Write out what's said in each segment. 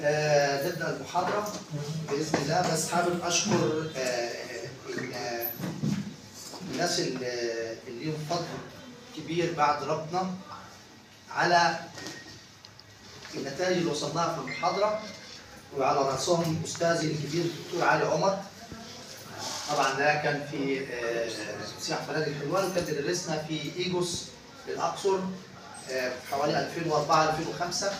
آه، نبدا المحاضره باذن الله بس حابب اشكر آه، ال- آه، الناس اللي اللي ليهم فضل كبير بعد ربنا على النتائج اللي وصلناها في المحاضره وعلى راسهم استاذي الكبير الدكتور علي عمر طبعا ده كان في آه، سياح فنادق الحلوان وكان بيدرسنا في ايجوس الاقصر آه، في حوالي 2004 2005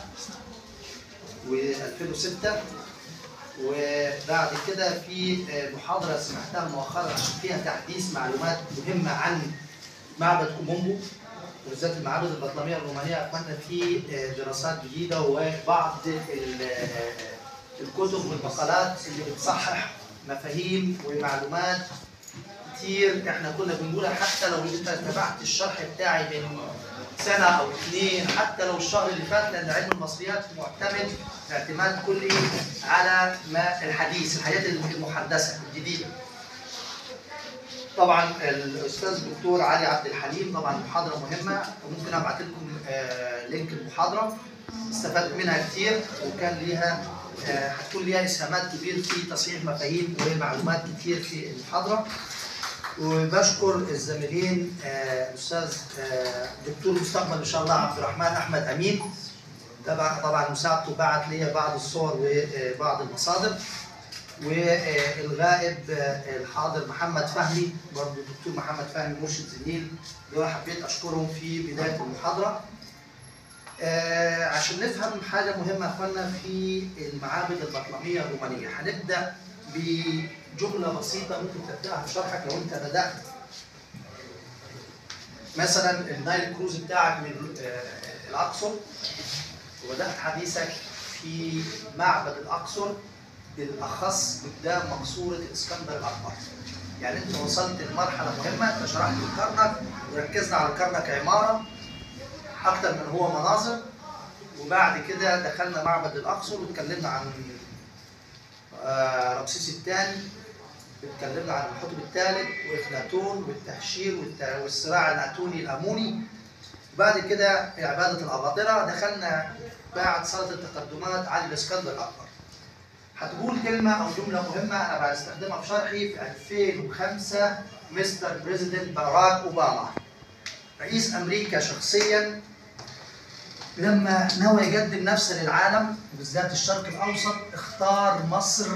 و2006 وبعد كده في آه، محاضره سمعتها مؤخرا عشان فيها تحديث معلومات مهمه عن معبد كومومبو وبالذات المعابد البطلميه الرومانيه اخوانا في آه، دراسات جديده وبعض ال- آه، الكتب والمقالات اللي بتصحح مفاهيم ومعلومات كتير احنا كنا بنقولها حتى لو انت تابعت الشرح بتاعي من سنه او اثنين حتى لو الشهر اللي فات لان علم المصريات معتمد اعتماد كلي على ما الحديث الحاجات المحدثه الجديده. طبعا الاستاذ الدكتور علي عبد الحليم طبعا محاضره مهمه وممكن ابعت لكم آه، لينك المحاضره استفدت منها كتير وكان ليها آه، هتكون ليها اسهامات كبير في تصحيح مفاهيم ومعلومات كتير في المحاضره وبشكر الزميلين آه، الاستاذ آه، دكتور مستقبل ان شاء الله عبد الرحمن احمد امين طبعا طبعا مساعدته بعت لي بعض الصور وبعض المصادر والغائب آه، الحاضر محمد فهمي برضه الدكتور محمد فهمي مرشد زميل دول حبيت اشكرهم في بدايه المحاضره آه، عشان نفهم حاجه مهمه يا اخوانا في المعابد البطلميه الرومانيه هنبدا بجمله بسيطه ممكن تبداها في شرحك لو انت بدات مثلا النايل كروز بتاعك من آه، الاقصر وبدات حديثك في معبد الاقصر بالاخص قدام مقصوره الاسكندر الاكبر يعني انت وصلت لمرحله مهمه انت شرحت الكرنك وركزنا على الكرنك عماره اكتر من هو مناظر وبعد كده دخلنا معبد الاقصر واتكلمنا عن آه، رمسيس الثاني اتكلمنا عن الحطب الثالث واخناتون والتهشير والت- والصراع الاتوني الاموني بعد كده عباده الاباطره دخلنا بعد صلاه التقدمات على الاسكندر الاكبر هتقول كلمه او جمله مهمه انا بستخدمها في شرحي في 2005 مستر بريزيدنت باراك اوباما رئيس امريكا شخصيا لما نوى يقدم نفسه للعالم وبالذات الشرق الاوسط اختار مصر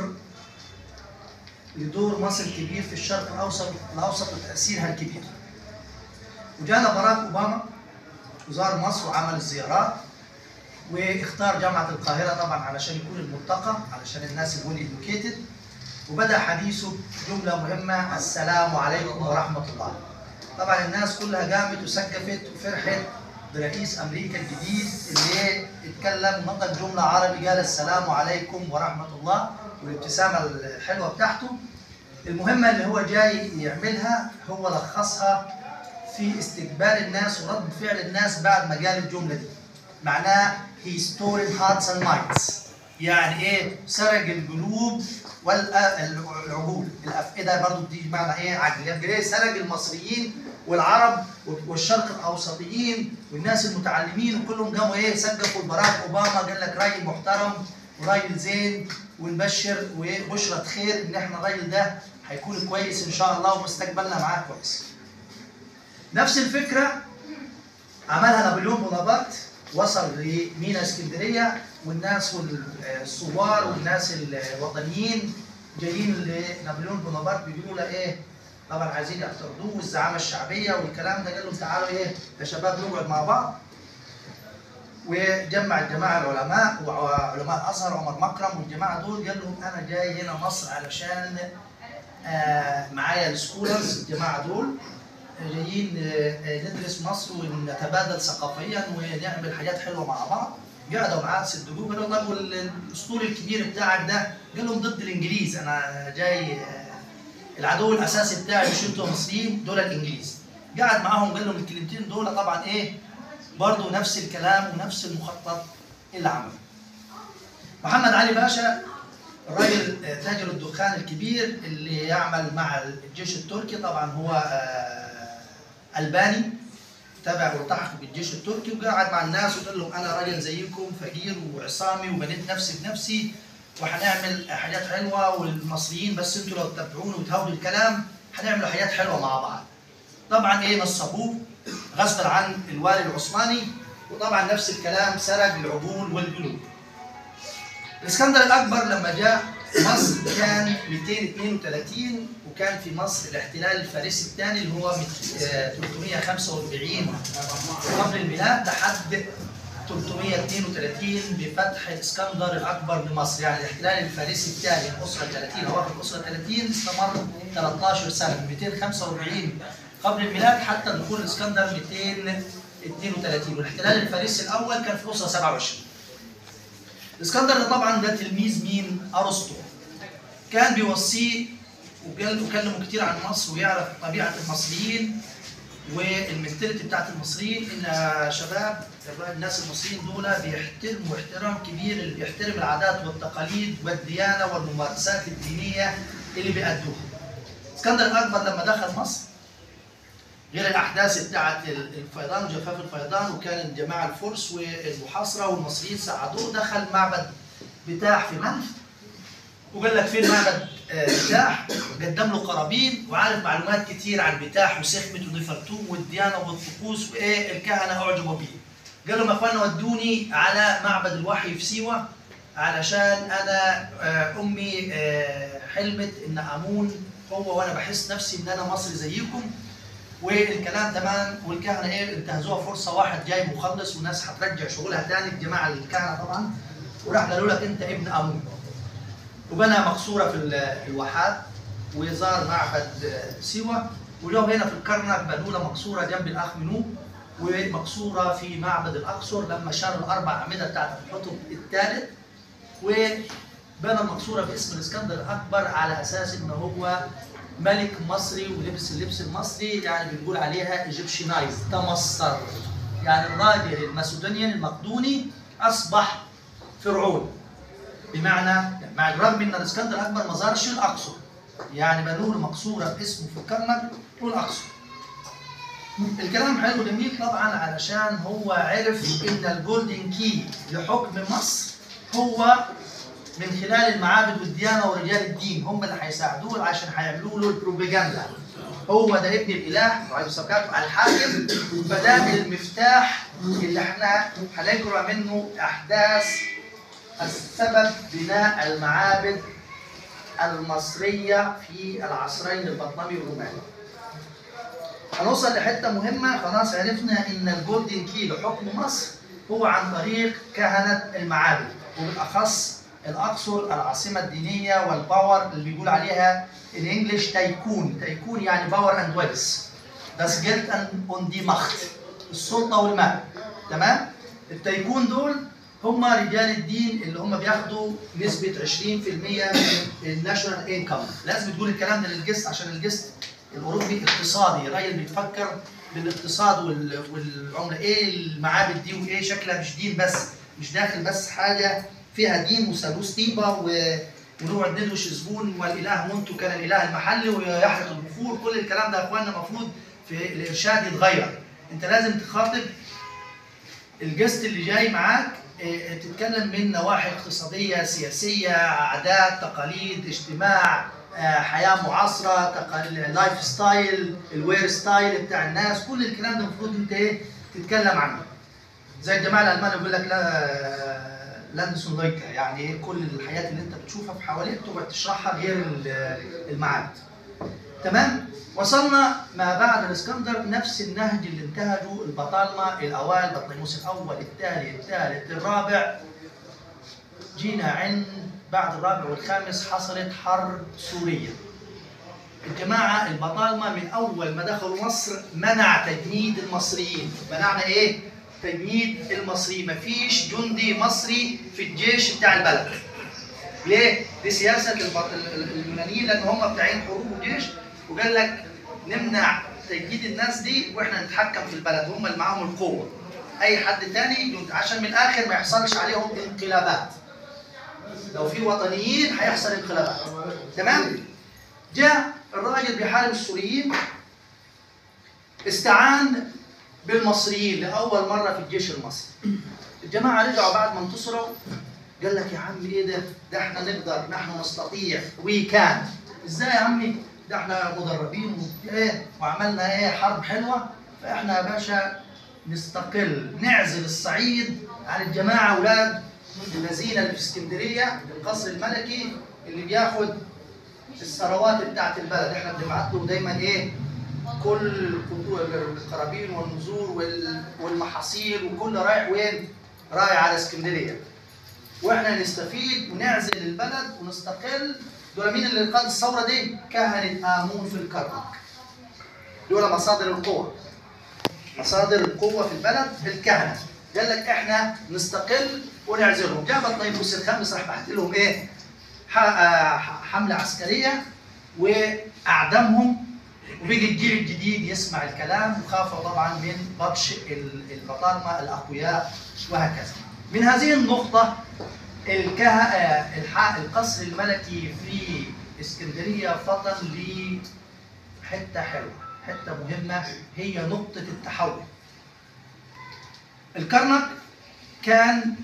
لدور مصر كبير في الشرق الاوسط الاوسط وتاثيرها الكبير. وجانا باراك اوباما وزار مصر وعمل الزيارات واختار جامعه القاهره طبعا علشان يكون الملتقى علشان الناس يكون educated وبدا حديثه بجمله مهمه السلام عليكم ورحمه الله. طبعا الناس كلها قامت وسقفت وفرحت برئيس امريكا الجديد اللي اتكلم نطق جمله عربي قال السلام عليكم ورحمه الله والابتسامه الحلوه بتاعته المهمه اللي هو جاي يعملها هو لخصها في استقبال الناس ورد فعل الناس بعد ما قال الجمله دي معناه he stole hearts and minds يعني ايه سرق القلوب والعقول الافئده برضو بتيجي معنى ايه عقل يعني ايه سرق المصريين والعرب والشرق الاوسطيين والناس المتعلمين وكلهم قاموا ايه سقفوا لبراك اوباما قال لك راجل محترم وراجل زين ونبشر وبشرة خير ان احنا الراجل ده هيكون كويس ان شاء الله ومستقبلنا معاه كويس. نفس الفكره عملها نابليون بونابرت وصل لمينا اسكندريه والناس والثوار والناس الوطنيين جايين لنابليون بونابرت بيقولوا له ايه طبعا عايزين يعترضوه والزعامه الشعبيه والكلام ده قال لهم تعالوا ايه يا شباب نقعد مع بعض وجمع الجماعه العلماء وعلماء الازهر عمر مكرم والجماعه دول قال لهم انا جاي هنا مصر علشان آه معايا السكولرز الجماعه دول جايين آه، آه، ندرس مصر ونتبادل ثقافيا ونعمل حاجات حلوه مع بعض قعدوا معاه صدقوه قالوا طب والاسطول الكبير بتاعك ده قال لهم ضد الانجليز انا جاي آه، العدو الاساسي بتاعي مش انتوا مصريين دول الانجليز قعد معاهم قال لهم الكلمتين دول طبعا ايه برضه نفس الكلام ونفس المخطط اللي عمله محمد علي باشا الراجل آه، تاجر الدخان الكبير اللي يعمل مع الجيش التركي طبعا هو آه، الباني تبع والتحق بالجيش التركي وقعد مع الناس وقال لهم انا راجل زيكم فقير وعصامي وبنيت نفسي بنفسي وهنعمل حاجات حلوه والمصريين بس انتوا لو تتبعوني وتهودوا الكلام هنعملوا حاجات حلوه مع بعض. طبعا ايه نصبوه غصبا عن الوالي العثماني وطبعا نفس الكلام سرق العقول والقلوب. الاسكندر الاكبر لما جاء مصر كان 232 وكان في مصر الاحتلال الفارسي الثاني اللي هو مت- آه، 345 قبل الميلاد لحد 332 بفتح الاسكندر الاكبر لمصر يعني الاحتلال الفارسي الثاني الاسره 30 او اخر الاسره 30 استمر 13 سنه من 245 قبل الميلاد حتى دخول الاسكندر 232 والاحتلال الفارسي الاول كان في الاسره 27 الاسكندر ده طبعا ده تلميذ مين؟ ارسطو كان بيوصيه وقال- وكلمه كتير عن مصر ويعرف طبيعه المصريين والمنتاليتي بتاعت المصريين ان يا شباب الناس المصريين دول بيحترموا احترام كبير اللي بيحترم العادات والتقاليد والديانه والممارسات الدينيه اللي بيأدوها. اسكندر الاكبر لما دخل مصر غير الاحداث بتاعت الفيضان وجفاف الفيضان وكان الجماعه الفرس والمحاصره والمصريين ساعدوه دخل معبد بتاح في منف وقال لك فين معبد آه، بتاح قدم له قرابين وعارف معلومات كتير عن بتاح وسخمت ونفرتوم والديانه والطقوس وايه الكهنه اعجبوا بيه. قال لهم يا اخوانا ودوني على معبد الوحي في سيوه علشان انا آه، امي آه، حلمت ان امون هو وانا بحس نفسي ان انا مصري زيكم والكلام تمام والكهنه ايه انتهزوها فرصه واحد جاي مخلص وناس هترجع شغلها تاني الجماعه الكهنه طبعا وراح قالوا لك انت ابن امون وبنى مقصوره في ال- الواحات وزار معبد آه، سيوه ولو هنا في الكرنك بنوا له مقصوره جنب الاخ منوب ومقصوره في معبد الاقصر لما شالوا الاربع اعمده بتاعت الحطب الثالث وبنى المقصوره باسم الاسكندر الاكبر على اساس ان هو ملك مصري ولبس اللبس المصري يعني بنقول عليها ايجيبشنايز تمصر يعني الراجل الماسودونيان المقدوني اصبح فرعون بمعنى مع الرغم ان الاسكندر الاكبر ما زارش الاقصر يعني بنوا له مقصوره باسمه في الكرنك والاقصر الكلام حلو جميل طبعا علشان هو عرف ان الجولدن كي لحكم مصر هو من خلال المعابد والديانه ورجال الدين هم اللي هيساعدوه عشان هيعملوا له البروباجندا هو ده ابن الاله وعليه الصلاه الحاكم فده المفتاح اللي احنا هنقرا منه احداث السبب بناء المعابد المصريه في العصرين البطلمي والروماني هنوصل لحته مهمه خلاص عرفنا ان الجولدن كي لحكم مصر هو عن طريق كهنه المعابد وبالاخص الاقصر العاصمه الدينيه والباور اللي بيقول عليها الانجليش تايكون تايكون يعني باور اند ويلز das Geld an- und die Macht السلطه والمال تمام التايكون دول هم رجال الدين اللي هم بياخدوا نسبه 20% من الناشونال انكم لازم تقول الكلام ده للجست عشان الجست الاوروبي اقتصادي راجل بيفكر بالاقتصاد وال- والعمله ايه المعابد دي وايه شكلها مش دين بس مش داخل بس حاجه فيها دين وثالوث طيبه و ونقعد ندوش زبون والاله مونتو كان الاله المحلي ويحرق البخور كل الكلام ده يا اخوانا المفروض في الارشاد يتغير انت لازم تخاطب الجست اللي جاي معاك آه، تتكلم من نواحي اقتصاديه سياسيه عادات تقاليد اجتماع آه، حياه معاصره تقال- لايف ستايل الوير ستايل بتاع الناس كل الكلام ده المفروض انت ايه تتكلم عنه زي الجماعه الالمان يقول لك لا لاندسون لويكا يعني ايه كل الحياه اللي انت بتشوفها في حواليك تقعد تشرحها غير ال- المعابد تمام وصلنا ما بعد الاسكندر نفس النهج اللي انتهجه البطالمه الاوائل بطليموس الاول الثاني الثالث الرابع جينا عند بعد الرابع والخامس حصلت حرب سوريه الجماعه البطالمه من اول ما دخلوا مصر منع تجنيد المصريين منعنا ايه تجنيد المصري مفيش جندي مصري في الجيش بتاع البلد ليه؟ دي سياسه الب- ال- ال- اليونانيين لان هم بتاعين حروب وجيش وقال لك نمنع تجنيد الناس دي واحنا نتحكم في البلد هم اللي معاهم القوه اي حد تاني يجند- عشان من الاخر ما يحصلش عليهم انقلابات لو في وطنيين هيحصل انقلابات تمام جاء الراجل بيحارب السوريين استعان بالمصريين لاول مره في الجيش المصري الجماعه رجعوا بعد ما انتصروا قال لك يا عمي ايه ده ده احنا نقدر نحن نستطيع وي كان ازاي يا عمي ده احنا مدربين وايه وعملنا ايه حرب حلوه فاحنا يا باشا نستقل نعزل الصعيد عن الجماعه اولاد الذين اللي في اسكندريه القصر الملكي اللي بياخد الثروات بتاعت البلد احنا بنبعت له دايما ايه كل القرابين والنزور وال- والمحاصيل وكل رايح وين؟ رايح على اسكندريه واحنا نستفيد ونعزل البلد ونستقل دول مين اللي قاد الثوره دي؟ كهنه امون في الكرنك دول مصادر القوه مصادر القوه في البلد الكهنه قال لك احنا نستقل ونعزلهم جاب الطيبوس الخامس راح بعت لهم ايه؟ ح- آه، حمله عسكريه واعدمهم وبيجي الجيل الجديد يسمع الكلام وخافوا طبعا من بطش ال- البطالمه الاقوياء وهكذا. من هذه النقطه الكه... آه، الح... القصر الملكي في اسكندريه فطن لحته حلوه، حته مهمه هي نقطه التحول. الكرنك كان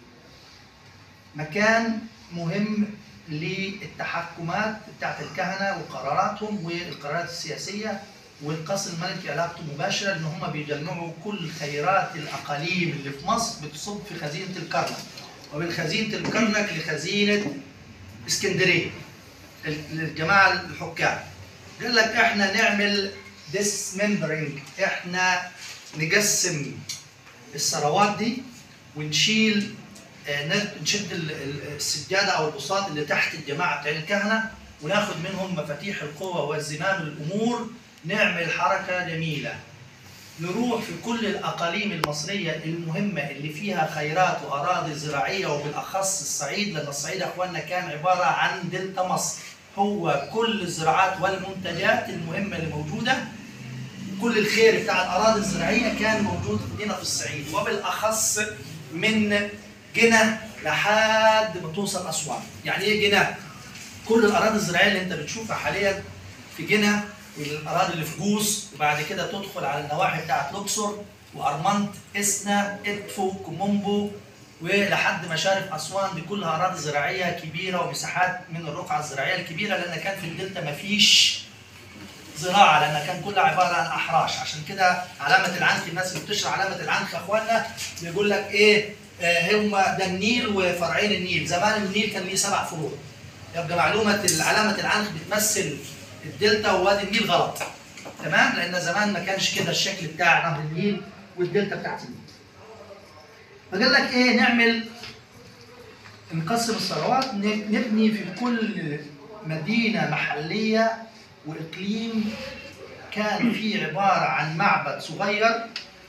مكان مهم للتحكمات بتاعت الكهنه وقراراتهم والقرارات السياسيه والقصر الملكي علاقته مباشره ان هم بيجمعوا كل خيرات الاقاليم اللي في مصر بتصب في خزينه الكرنك ومن خزينه الكرنك لخزينه اسكندريه الجماعه الحكام قال لك احنا نعمل ديسممبرنج احنا نقسم الثروات دي ونشيل آه، ن- نشد ال- ال- السجاده او البساط اللي تحت الجماعه بتاع الكهنه وناخد منهم مفاتيح القوه والزمام الامور نعمل حركه جميله نروح في كل الاقاليم المصريه المهمه اللي فيها خيرات واراضي زراعيه وبالاخص الصعيد لان الصعيد يا اخواننا كان عباره عن دلتا مصر هو كل الزراعات والمنتجات المهمه اللي موجوده كل الخير بتاع الاراضي الزراعيه كان موجود هنا في الصعيد وبالاخص من جنة لحد ما توصل اسوان يعني ايه جنة كل الاراضي الزراعيه اللي انت بتشوفها حاليا في جنة والاراضي اللي في جوس وبعد كده تدخل على النواحي بتاعت لوكسور وارمنت اسنا ادفو كومومبو ولحد مشارف اسوان دي كلها اراضي زراعيه كبيره ومساحات من الرقعه الزراعيه الكبيره لان كان في الدلتا مفيش زراعه لان كان كلها عباره عن احراش عشان كده علامه العنخ الناس اللي بتشرح علامه العنخ يا اخوانا بيقول لك ايه آه هم ده النيل وفرعين النيل زمان النيل كان ليه سبع فروع يبقى معلومه علامه العنخ بتمثل الدلتا ووادي النيل غلط تمام لان زمان ما كانش كده الشكل بتاع نهر النيل والدلتا بتاعت النيل فقال لك ايه نعمل نقسم الثروات ن- نبني في كل مدينه محليه واقليم كان فيه عباره عن معبد صغير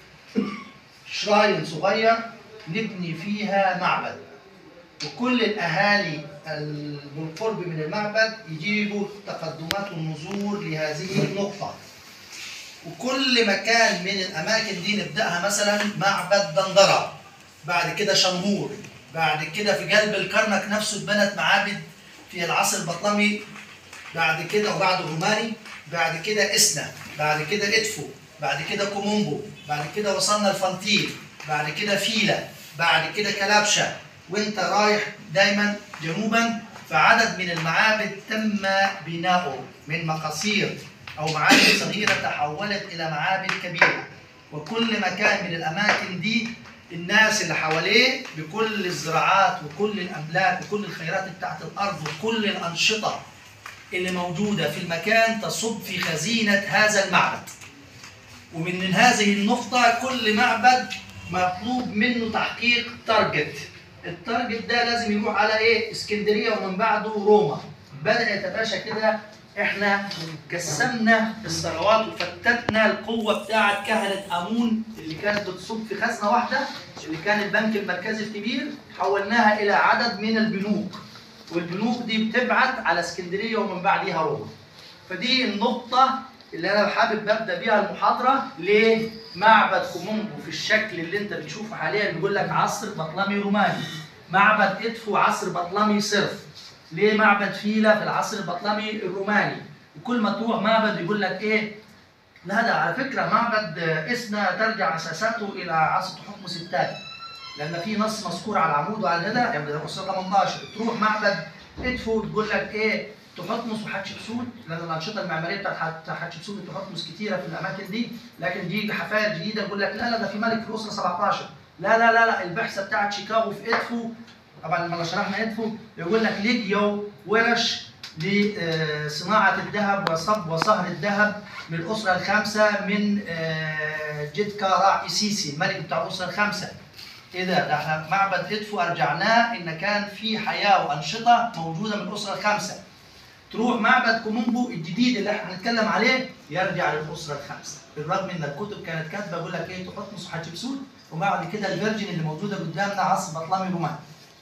شراين صغير نبني فيها معبد وكل الاهالي ال- بالقرب من المعبد يجيبوا تقدمات والنذور لهذه النقطه وكل مكان من الاماكن دي نبداها مثلا معبد دندره بعد كده شنهور بعد كده في قلب الكرنك نفسه اتبنت معابد في العصر البطلمي بعد كده وبعد الروماني بعد كده اسنا بعد كده ادفو بعد كده كومومبو بعد كده وصلنا الفانتيل بعد كده فيلا بعد كده كلابشا وانت رايح دايما جنوبا فعدد من المعابد تم بناؤه من مقاصير او معابد صغيره تحولت الى معابد كبيره وكل مكان من الاماكن دي الناس اللي حواليه بكل الزراعات وكل الاملاك وكل الخيرات بتاعت الارض وكل الانشطه اللي موجوده في المكان تصب في خزينه هذا المعبد. ومن من هذه النقطه كل معبد مطلوب منه تحقيق تارجت. التارجت ده لازم يروح على ايه؟ اسكندريه ومن بعده روما. بدا يتباشى كده احنا قسمنا الثروات وفتتنا القوه بتاعه كهنه امون اللي كانت بتصب في خزنه واحده اللي كان البنك المركزي الكبير حولناها الى عدد من البنوك والبنوك دي بتبعت على اسكندريه ومن بعديها روما فدي النقطه اللي انا حابب ابدا بيها المحاضره لمعبد كومومبو في الشكل اللي انت بتشوفه حاليا بيقول لك عصر بطلمي روماني معبد ادفو عصر بطلمي صرف ليه معبد فيلا في العصر البطلمي الروماني وكل ما تروح معبد يقول لك ايه هذا على فكره معبد اسنا ترجع اساساته الى عصر تحتمس الثاني لان في نص مذكور على العمود وعلى هذا يعني الاسره 18 تروح معبد ادفو تقول لك ايه تحتمس وحتشبسوت لان الانشطه المعماريه بتاعت حت- حتشبسوت وتحتمس كتيره في الاماكن دي لكن دي حفاير جديده يقول لك لا لا ده في ملك في الاسره 17 لا لا لا لا البعثه بتاعت شيكاغو في ادفو طبعا لما شرحنا ادفو يقول لك ليجيو ورش لصناعه الذهب وصب وصهر الذهب من الاسره الخامسه من آه، جدكا راعي سيسي الملك بتاع الاسره الخامسه ايه ده؟ ده احنا معبد ادفو ارجعناه ان كان في حياه وانشطه موجوده من الاسره الخامسه. تروح معبد كومومبو الجديد اللي احنا هنتكلم عليه يرجع للاسره الخامسه، بالرغم ان الكتب كانت كاتبه يقول لك ايه تحتمس وحتشبسوت وبعد كده الفيرجن اللي موجوده قدامنا عصر بطلمي روماني.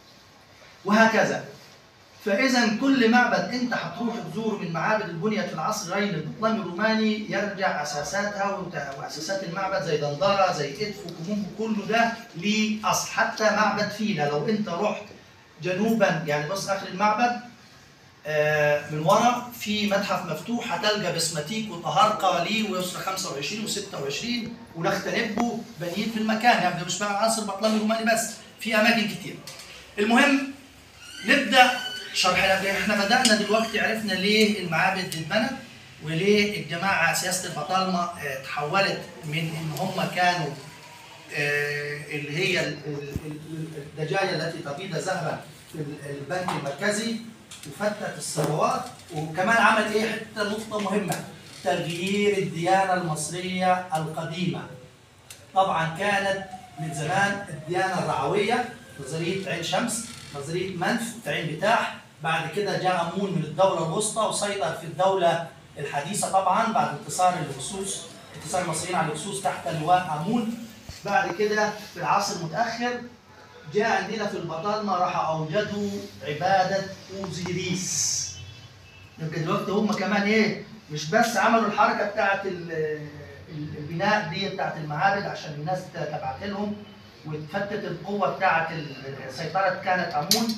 وهكذا. فاذا كل معبد انت هتروح تزوره من معابد البنيه في العصر الرين البطلمي الروماني يرجع اساساتها وت- واساسات المعبد زي دندره زي ادفو كومومبو كله ده ليه اصل حتى معبد فيلا لو انت رحت جنوبا يعني بص اخر المعبد آه، من ورا في متحف مفتوح هتلقى بسمتيك وطهارقه ليه ويسرى 25 و26 ونختنبو بنيين في المكان يعني ده مش بقى عصر بطلمي روماني بس في اماكن كتير. المهم نبدا شرحنا احنا بدانا دلوقتي عرفنا ليه المعابد اتبنت وليه الجماعه سياسه البطالمه آه، تحولت من ان هم كانوا آه، اللي هي ال- ال- ال- الدجاجه التي تبيض ذهبا في ال- البنك المركزي وفتت الثروات وكمان عمل ايه حته نقطه مهمه تغيير الديانه المصريه القديمه طبعا كانت من زمان الديانه الرعويه نظريه عين شمس نظريه منف عين بتاح بعد كده جاء امون من الدوله الوسطى وسيطر في الدوله الحديثه طبعا بعد انتصار الهكسوس انتصار المصريين على الهكسوس تحت لواء امون بعد كده في العصر المتاخر جاء عندنا في البطالمه راح اوجدوا عباده اوزيريس يبقى دلوقتي هم كمان ايه مش بس عملوا الحركه بتاعت ال- ال- البناء دي بتاعت المعابد عشان الناس تبعت لهم وتفتت القوه بتاعت السيطره كانت امون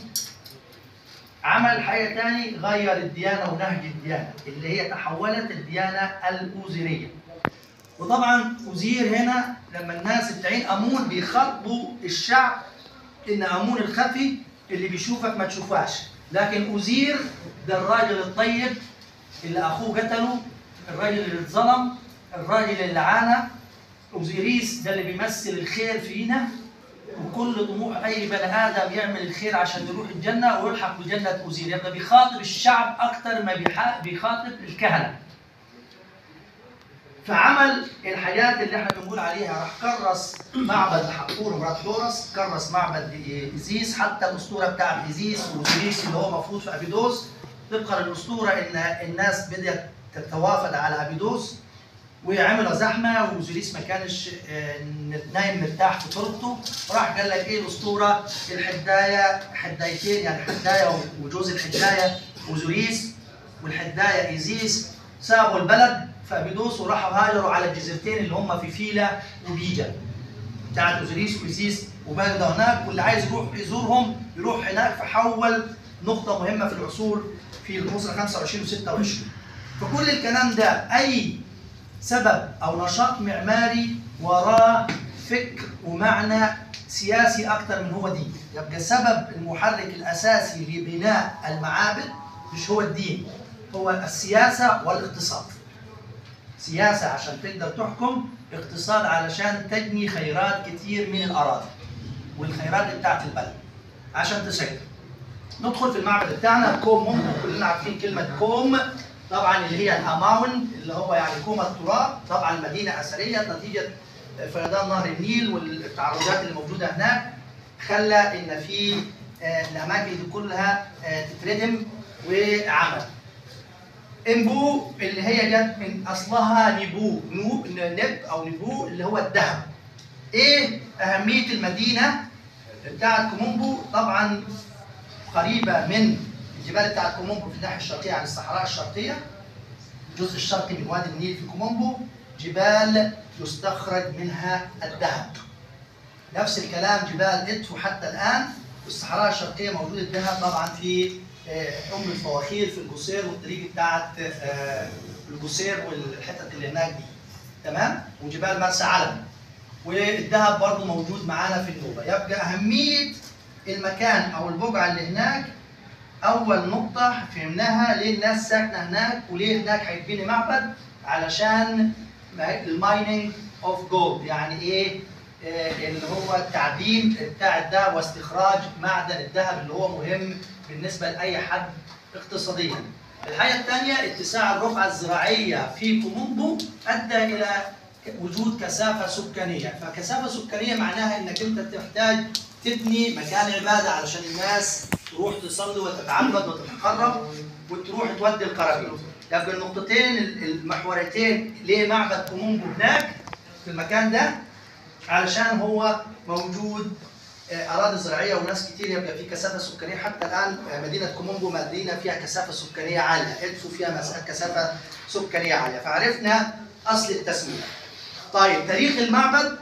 عمل حاجه تاني غير الديانه ونهج الديانه اللي هي تحولت الديانه الاوزيريه وطبعا أزير هنا لما الناس بتعين أمون بيخاطبوا الشعب إن أمون الخفي اللي بيشوفك ما تشوفهاش لكن أزير ده الراجل الطيب اللي أخوه قتله الراجل اللي اتظلم الراجل اللي عانى أوزيريس ده اللي بيمثل الخير فينا وكل طموح أي بني آدم يعمل الخير عشان يروح الجنة ويلحق بجنة أوزير يبقى بيخاطب الشعب أكتر ما بيحا- بيخاطب الكهنة فعمل الحاجات اللي احنا بنقول عليها راح كرس معبد حقور ومرات حورس كرس معبد ايزيس حتى الاسطوره بتاعت ايزيس واوزيريس اللي هو مفروض في ابيدوس طبقا للاسطوره ان الناس بدات تتوافد على ابيدوس وعمل زحمه واوزيريس ما كانش آه، نايم مرتاح في تربته راح قال لك ايه الاسطوره الحدايه حدايتين يعني حدايه وجوز الحدايه اوزيريس والحدايه ايزيس سابوا البلد فابيدوس وراحوا هاجروا على الجزيرتين اللي هم في فيلا وبيجا بتاعت اوزيريس وايزيس وبلده هناك واللي عايز يروح يزورهم يروح هناك فحول نقطة مهمة في العصور في الأسرة 25 و 26 فكل الكلام ده أي سبب أو نشاط معماري وراه فكر ومعنى سياسي أكثر من هو دين يبقى السبب المحرك الأساسي لبناء المعابد مش هو الدين هو السياسة والاقتصاد سياسة عشان تقدر تحكم اقتصاد علشان تجني خيرات كتير من الأراضي والخيرات بتاعت البلد عشان تسيطر ندخل في المعبد بتاعنا كوم ممكن كلنا عارفين كلمة كوم طبعا اللي هي الأماون اللي هو يعني كوم التراب طبعا مدينة أثرية نتيجة فيضان نهر النيل والتعرضات اللي موجودة هناك خلى إن في آه، الأماكن دي كلها آه، تتردم وعمل انبو اللي هي جت من اصلها نبو نو نب او نبو اللي هو الذهب ايه اهميه المدينه بتاعت كومومبو طبعا قريبه من الجبال بتاعت كومومبو في الناحيه الشرقيه عن الصحراء الشرقيه الجزء الشرقي من وادي النيل في كومومبو جبال يستخرج منها الذهب نفس الكلام جبال ادفو حتى الان والصحراء الشرقيه موجود الذهب طبعا في آه، ام الفواخير في القصير والطريق بتاعت آه، القصير والحتت اللي هناك دي تمام وجبال مرسى علم والذهب برضه موجود معانا في النوبه يبقى اهميه المكان او البقعه اللي هناك اول نقطه فهمناها ليه الناس ساكنه هناك وليه هناك هيتبني معبد علشان المايننج اوف جولد يعني ايه آه، اللي هو التعدين بتاع الذهب واستخراج معدن الذهب اللي هو مهم بالنسبه لاي حد اقتصاديا. الحاجه الثانيه اتساع الرقعه الزراعيه في كومومبو ادى الى وجود كثافه سكانيه، فكثافه سكانيه معناها انك انت تحتاج تبني مكان عباده علشان الناس تروح تصلي وتتعبد وتتقرب وتروح تودي القرابين. يبقى النقطتين المحوريتين ليه معبد كومومبو هناك في المكان ده علشان هو موجود آه، اراضي زراعيه وناس كتير يبقى في كثافه سكانيه حتى الان آه، مدينه كومومبو مدينه فيها كثافه سكانيه عاليه ادفو فيها مس- كثافه سكانيه عاليه فعرفنا اصل التسميه. طيب تاريخ المعبد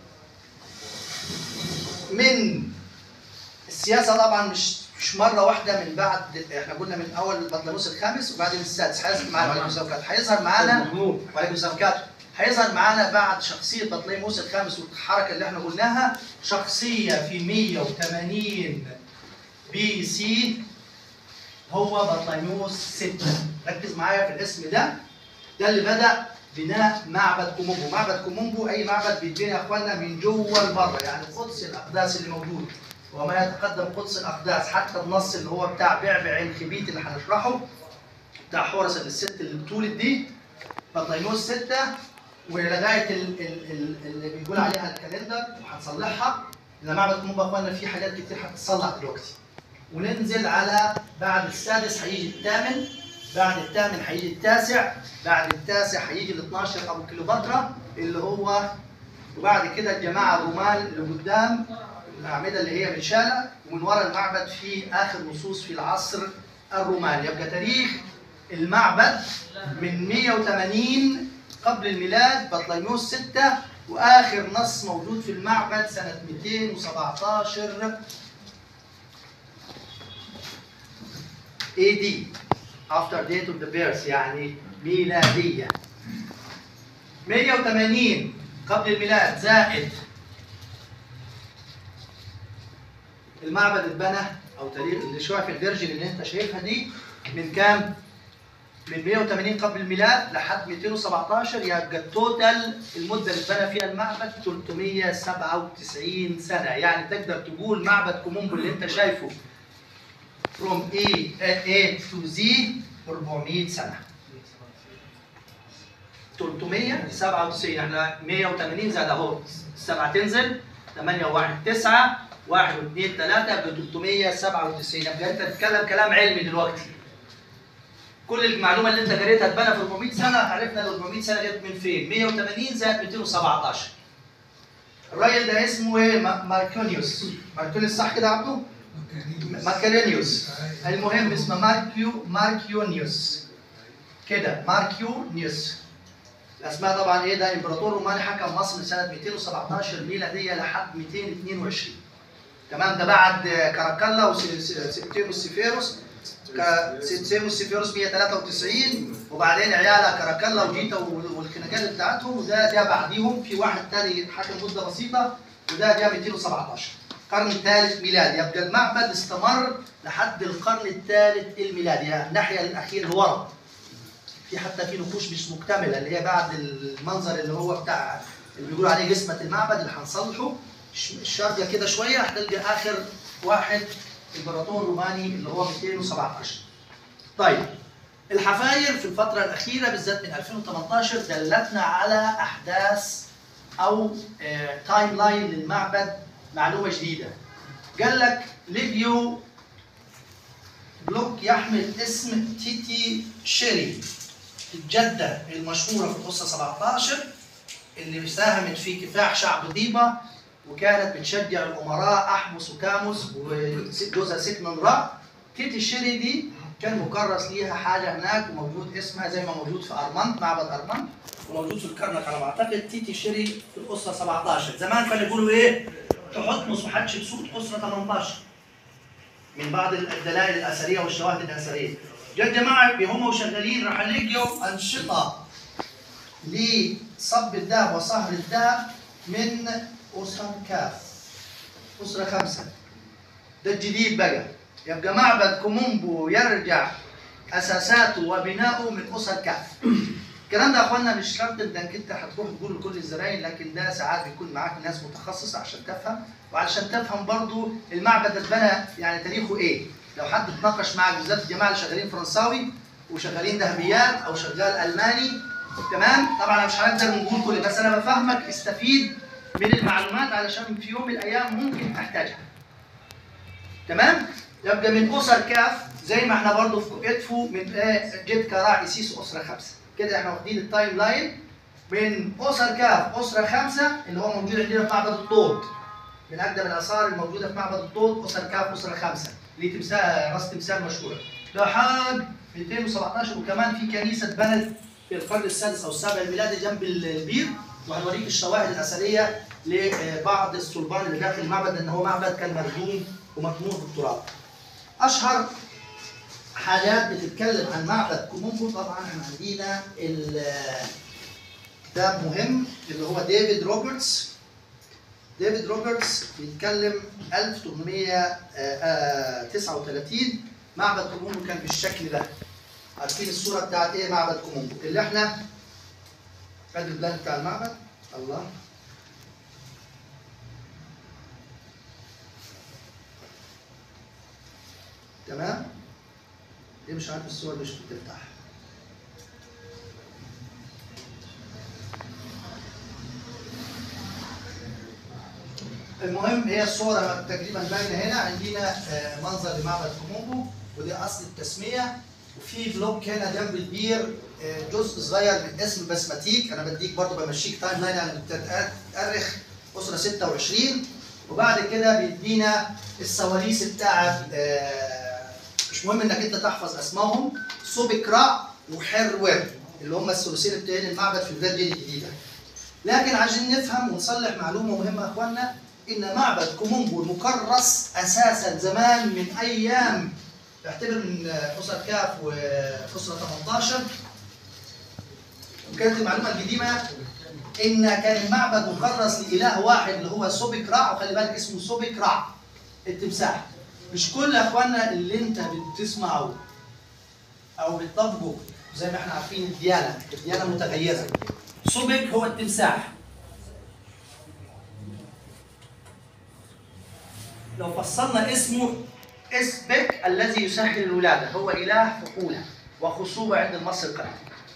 من السياسه طبعا مش مش مره واحده من بعد احنا قلنا من اول بطليموس الخامس وبعدين السادس هيظهر معانا وعليكم السلام وبركاته. هيظهر معانا وعليكم السلام وبركاته. هيظهر معانا بعد شخصية بطليموس الخامس والحركة اللي احنا قلناها شخصية في 180 بي سي هو بطليموس 6 ركز معايا في الاسم ده ده اللي بدأ بناء معبد كومومبو معبد كومومبو أي معبد بيتبني يا أخوانا من جوه لبره يعني قدس الأقداس اللي موجود وما يتقدم قدس الأقداس حتى النص اللي هو بتاع بعبع عين خبيت اللي هنشرحه بتاع حورس الست اللي بتولد دي بطليموس 6 ولغايه ال- ال- ال- اللي بيقول عليها الكالندر وهنصلحها لان معبد كومبا يا اخوانا في حاجات كتير هتتصلح دلوقتي وننزل على بعد السادس هيجي الثامن بعد الثامن هيجي التاسع بعد التاسع هيجي ال 12 ابو كليوباترا اللي هو وبعد كده الجماعه الرومان اللي قدام الاعمده اللي هي مشاله ومن ورا المعبد في اخر نصوص في العصر الروماني يبقى تاريخ المعبد من 180 قبل الميلاد بطليموس 6 واخر نص موجود في المعبد سنه 217 AD after date of the birth يعني ميلادية 180 قبل الميلاد زائد المعبد اتبنى او تاريخ اللي شويه في الفيرجن اللي انت شايفها دي من كام؟ من 180 قبل الميلاد لحد 217 يبقى التوتال المده اللي اتبنى فيها المعبد 397 سنه يعني تقدر تقول معبد كومومبو اللي انت شايفه from A, A to Z 400 سنه 397 احنا 180 زائد اهو السبعه تنزل 8 و1 9 1 و2 3 ب 397 يبقى انت بتتكلم كلام علمي دلوقتي كل المعلومه اللي انت قريتها اتبنى في 400 سنه عرفنا ال 400 سنه جت من فين 180 زائد 217 الراجل ده اسمه ايه ما- ماركونيوس ماركونيوس صح كده يا عبده ماركيونيوس المهم اسمه ماركيو ماركيونيوس كده ماركيونيوس الاسماء طبعا ايه ده امبراطور روماني حكم مصر من سنه 217 ميلاديه لحد 222 تمام ده بعد كاراكالا وسيبتيموس سيفيروس كا- سيبتيموس سيفيروس 193 وبعدين عيالها كاراكالا وجيتا والخناجات بتاعتهم وده جاء بعديهم في واحد تاني حكم مده بسيطه وده جاء 217 القرن الثالث ميلادي يبقى المعبد استمر لحد القرن الثالث الميلادي يعني الناحيه الاخيره لورا في حتى في نقوش مش مكتمله اللي هي بعد المنظر اللي هو بتاع اللي بيقولوا عليه جسمه المعبد اللي هنصلحه ش- الشارجه كده شويه هتلقى اخر واحد امبراطور روماني اللي هو 217 طيب الحفاير في الفترة الأخيرة بالذات من 2018 دلتنا على أحداث أو تايم لاين للمعبد معلومة جديدة. قال لك ليبيو بلوك يحمل اسم تيتي شيري الجدة المشهورة في القصة 17 اللي ساهمت في كفاح شعب ضيبة وكانت بتشجع الأمراء أحمس وكاموس وجوزها سكنن را تيتي شيري دي كان مكرس ليها حاجة هناك وموجود اسمها زي ما موجود في أرمنت معبد أرمنت وموجود في الكرنك على ما أعتقد تيتي شيري في الأسرة 17 زمان كانوا يقولوا إيه تحتمس وحتشبسوت أسرة 18 من بعض الدلائل الأثرية والشواهد الأثرية جا الجماعة هم وشغالين راح لقيوا أنشطة لصب الذهب وصهر الذهب من أسرة كاف أسرة خمسة ده الجديد بقى يبقى معبد كومومبو يرجع أساساته وبناؤه من أسر كاف الكلام ده يا اخوانا مش شرط انك انت هتروح تقول لكل الزباين لكن ده ساعات بيكون معاك ناس متخصصه عشان تفهم وعشان تفهم برضو المعبد ده اتبنى يعني تاريخه ايه لو حد اتناقش معاك بالذات الجماعه اللي شغالين فرنساوي وشغالين ذهبيات او شغال الماني تمام طبعا انا مش هنقدر نقول كل بس انا بفهمك استفيد من المعلومات علشان في يوم من الايام ممكن تحتاجها تمام يبقى من اسر كاف زي ما احنا برضو في ادفو من آه، جد كراعي سيسو اسره خمسه كده احنا واخدين التايم لاين من اسر كاف اسره خمسه اللي هو موجود عندنا في معبد الطوط من اقدم الاثار الموجوده في معبد الطوط اسر كاف اسره خمسه اللي تمثال راس تمثال مشهوره لحد 217 وكمان في كنيسه اتبنت في القرن السادس او السابع الميلادي جنب البير وهنوريك الشواهد الاثريه لبعض الصلبان اللي داخل المعبد ان هو معبد كان مردوم ومطمور بالتراب. اشهر حاجات بتتكلم عن معبد كومومبو طبعا احنا عندنا ال- كتاب مهم اللي هو ديفيد روبرتس ديفيد روبرتس بيتكلم 1839 معبد كومومبو كان بالشكل ده عارفين الصوره بتاعت ايه معبد كومومبو اللي احنا فاكر البلان بتاع المعبد الله تمام دي مش عارف الصور مش بتفتح المهم هي الصورة تقريبا باينة هنا عندنا آه، منظر لمعبد كومومبو ودي أصل التسمية وفي بلوك هنا جنب البير آه، جزء صغير من اسم بسماتيك أنا بديك برضو بمشيك تايم لاين يعني بتتأرخ أسرة 26 وبعد كده بيدينا السواليس بتاعت آه، مش مهم انك انت تحفظ اسمائهم سوبكرا وحرور اللي هم الثلثين بتاعين المعبد في الفيرجن الجديده لكن عشان نفهم ونصلح معلومه مهمه يا اخوانا ان معبد كومومبو المكرس اساسا زمان من ايام اعتبر من اسره كاف واسره 18 وكانت المعلومه القديمه ان كان المعبد مكرس لاله واحد اللي هو سوبك رع وخلي بالك اسمه سوبك رع التمساح مش كل يا اخوانا اللي انت بتسمعه او بتطبقه زي ما احنا عارفين الديانه الديانه متغيره سوبك هو التمساح لو فصلنا اسمه اسبك الذي يسهل الولاده هو اله فحوله وخصوبه عند المصري القديم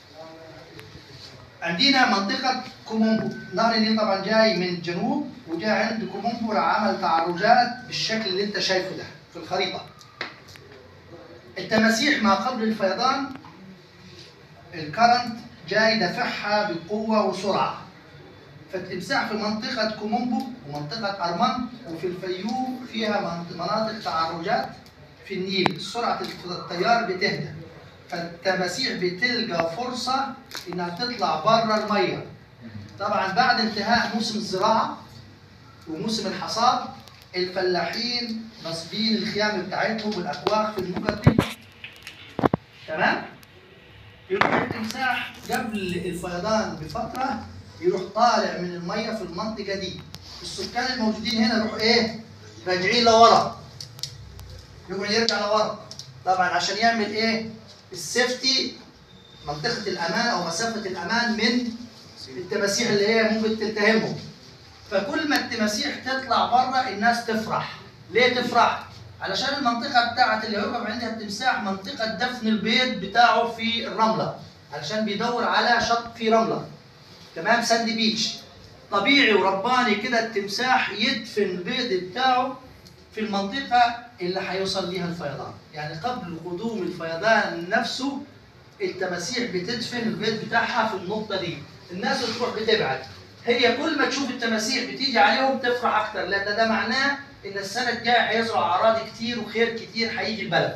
عندنا منطقة كومومبو نهر النيل طبعا جاي من الجنوب وجاء عند كومومبو راح عمل تعرجات بالشكل اللي انت شايفه ده في الخريطة التماسيح ما قبل الفيضان الكرنت جاي دافعها بقوة وسرعة فالتمساح في منطقة كومومبو ومنطقة أرمان وفي الفيوم فيها منط- مناطق تعرجات في النيل سرعة التيار بتهدى فالتماسيح بتلقى فرصة إنها تطلع بره المية طبعا بعد انتهاء موسم الزراعة وموسم الحصاد الفلاحين نصبين الخيام بتاعتهم والأكواخ في المجر دي تمام؟ يروح التمساح قبل الفيضان بفترة يروح طالع من المية في المنطقة دي السكان الموجودين هنا يروحوا ايه؟ راجعين لورا يقعد يرجع لورا طبعا عشان يعمل ايه؟ السيفتي منطقة الأمان أو مسافة الأمان من التماسيح اللي هي ممكن تلتهمهم فكل ما التماسيح تطلع بره الناس تفرح ليه تفرح؟ علشان المنطقة بتاعت اللي هيقف عندها التمساح منطقة دفن البيض بتاعه في الرملة علشان بيدور على شط فيه رملة تمام ساندي بيتش طبيعي ورباني كده التمساح يدفن البيض بتاعه في المنطقة اللي هيوصل ليها الفيضان يعني قبل قدوم الفيضان نفسه التماسيح بتدفن البيض بتاعها في النقطة دي الناس بتروح بتبعد هي كل ما تشوف التماسيح بتيجي عليهم تفرح أكتر لأن ده معناه إن السنة الجاية هيزرع أراضي كتير وخير كتير هيجي البلد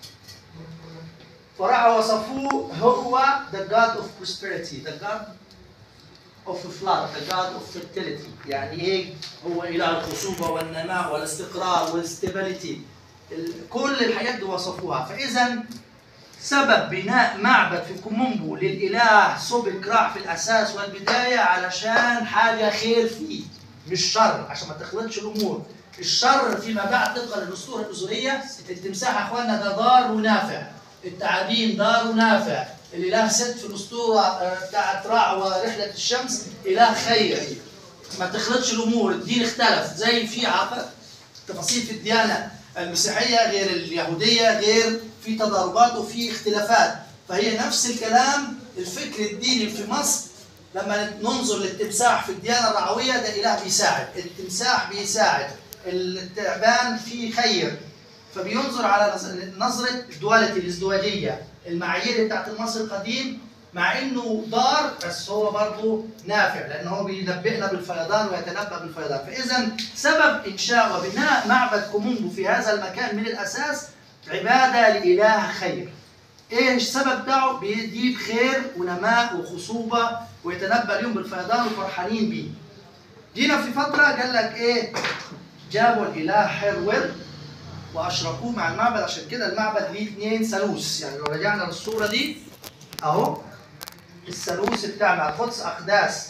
فراحوا وصفوه هو the God of prosperity the God of flood the God of fertility يعني ايه هو اله الخصوبه والنماء والاستقرار والاستابيليتي ال- كل الحاجات دي وصفوها فاذا سبب بناء معبد في كومومبو للاله سوبك راع في الاساس والبدايه علشان حاجه خير فيه مش شر عشان ما تخلطش الامور الشر فيما بعد طبقا للاسطوره الازوريه التمساح يا اخواننا ده ضار ونافع التعابين ضار ونافع الاله ست في الاسطوره آه، بتاعت راع ورحله الشمس اله خير ما تخلطش الامور الدين اختلف زي في عق- تفاصيل في الديانه المسيحيه غير اليهوديه غير في تضاربات وفي اختلافات فهي نفس الكلام الفكر الديني في مصر لما ننظر للتمساح في الديانه الرعويه ده اله بيساعد التمساح بيساعد التعبان فيه خير فبينظر على نظ- نظره الدواليتي الازدواجيه المعايير بتاعت المصري القديم مع انه ضار بس هو برضه نافع لان هو بينبئنا بالفيضان ويتنبأ بالفيضان فاذا سبب انشاء وبناء معبد كومومبو في هذا المكان من الاساس عباده لاله خير ايه السبب بتاعه بيجيب خير ونماء وخصوبه ويتنبأ لهم بالفيضان وفرحانين بيه جينا في فتره قال لك ايه جابوا الاله حرور واشركوه مع المعبد عشان كده المعبد ليه اثنين ثالوث يعني لو رجعنا للصوره دي اهو الثالوث بتاعنا القدس اقداس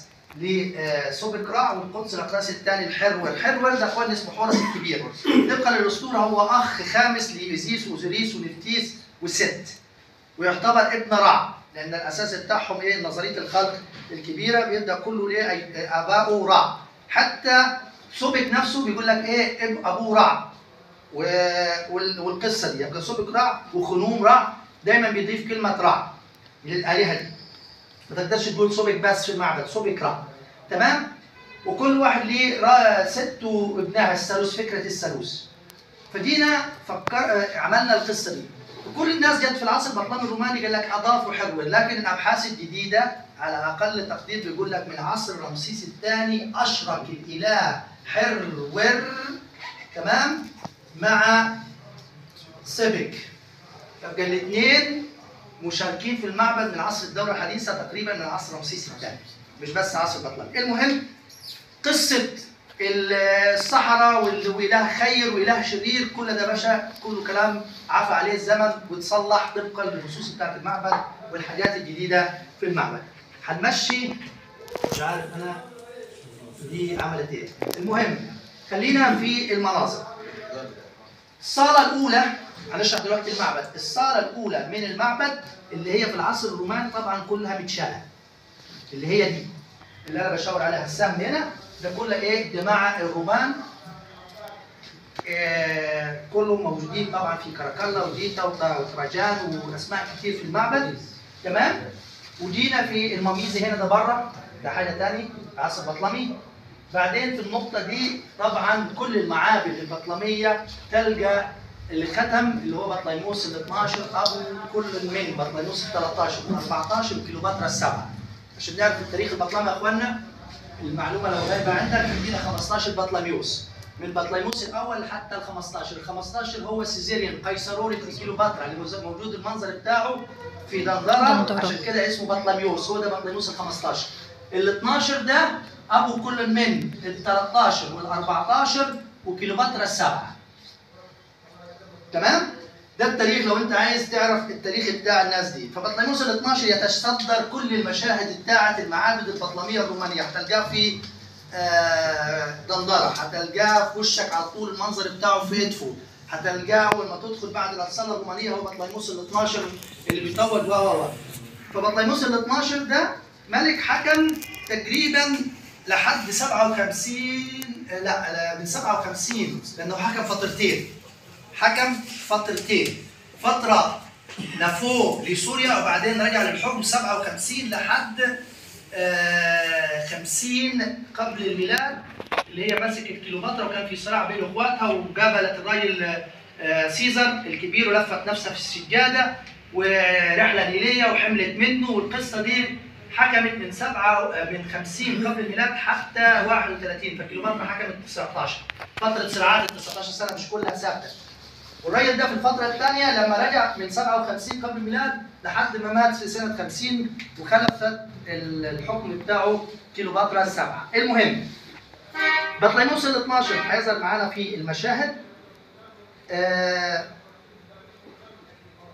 لسوبك راع والقدس الاقداس الثاني الحرور الحرور ده اخوان اسمه حورس الكبير طبقا للاسطوره هو اخ خامس لايزيس وزريس ونفتيس وست ويعتبر ابن رع لان الاساس بتاعهم ايه نظريه الخلق الكبيره بيبدا كله ايه أي- اباؤه رع حتى سوبك نفسه بيقول لك ايه اب- ابوه رع و- وال- والقصه دي يبقى سوبك رع وخنوم رع دايما بيضيف كلمه رع للالهه دي ما تقدرش تقول سوبك بس في المعبد سوبك رع تمام وكل واحد ليه را- ست وابنها الثالوث فكره الثالوث فجينا فكر آه، عملنا القصه دي وكل الناس جت في العصر البطلمي الروماني قال لك اضافوا حرور لكن الابحاث الجديده على اقل تقدير بيقول لك من عصر رمسيس الثاني اشرك الاله حرور تمام مع سيبك يبقى الاثنين مشاركين في المعبد من عصر الدوله الحديثه تقريبا من عصر رمسيس الثاني مش بس عصر البطلمي المهم قصه الصحراء وال- واله خير واله شرير كل ده باشا كله كلام عفى عليه الزمن وتصلح طبقا للنصوص بتاعت المعبد والحاجات الجديده في المعبد هنمشي مش عارف انا دي عملت ايه المهم خلينا في المناظر الصاله الاولى هنشرح دلوقتي المعبد الصاله الاولى من المعبد اللي هي في العصر الروماني طبعا كلها متشاله اللي هي دي اللي انا بشاور عليها السهم هنا ده كله ايه جماعه الرومان آه، كلهم موجودين طبعا في كاراكالا وديتا وط- وتراجان واسماء كتير في المعبد تمام وجينا في المميزه هنا ده بره ده حاجه تاني عصر بطلمي بعدين في النقطه دي طبعا كل المعابد البطلميه تلقى اللي ختم اللي هو بطليموس ال 12 او كل من بطليموس ال 13 وال 14 وكيلوباترا السبعه عشان نعرف التاريخ البطلمي يا اخوانا المعلومه لو غايبه عندك عندنا 15 بطليموس من بطليموس الاول حتى ال 15 ال 15 هو سيزيريان قيصروري كيلوباترا اللي هو موجود المنظر بتاعه في دندره دندرة. عشان كده اسمه بطليموس هو ده بطليموس ال 15 ال 12 ده ابو كل من ال 13 وال 14 وكيلوباترا السبعه تمام ده التاريخ لو انت عايز تعرف التاريخ بتاع الناس دي فبطليموس ال 12 يتصدر كل المشاهد بتاعه المعابد البطلميه الرومانيه هتلقاه في آه، دندره هتلقاه في وشك على طول المنظر بتاعه في ادفو هتلقاه اول ما تدخل بعد الصاله الرومانيه هو بطليموس ال 12 اللي بيطول و و و فبطليموس ال 12 ده ملك حكم تقريبا لحد 57 لا لا، من 57 لانه حكم فترتين حكم فترتين فترة نفوه لسوريا وبعدين رجع للحكم 57 لحد آه، 50 قبل الميلاد اللي هي مسكت كيلوباترا وكان في صراع بين اخواتها وقابلت الراجل آه، سيزر الكبير ولفت نفسها في السجاده ورحله نيليه وحملت منه والقصه دي حكمت من سبعة من 50 قبل الميلاد حتى 31 فكيلوباترا حكمت 19 فترة صراعات ال 19 سنة مش كلها ثابتة والراجل ده في الفترة الثانية لما رجع من 57 قبل الميلاد لحد ما مات في سنة 50 وخلفت ال- الحكم بتاعه كيلوباترا السبعة المهم بطليموس ال 12 هيظهر معانا في المشاهد آه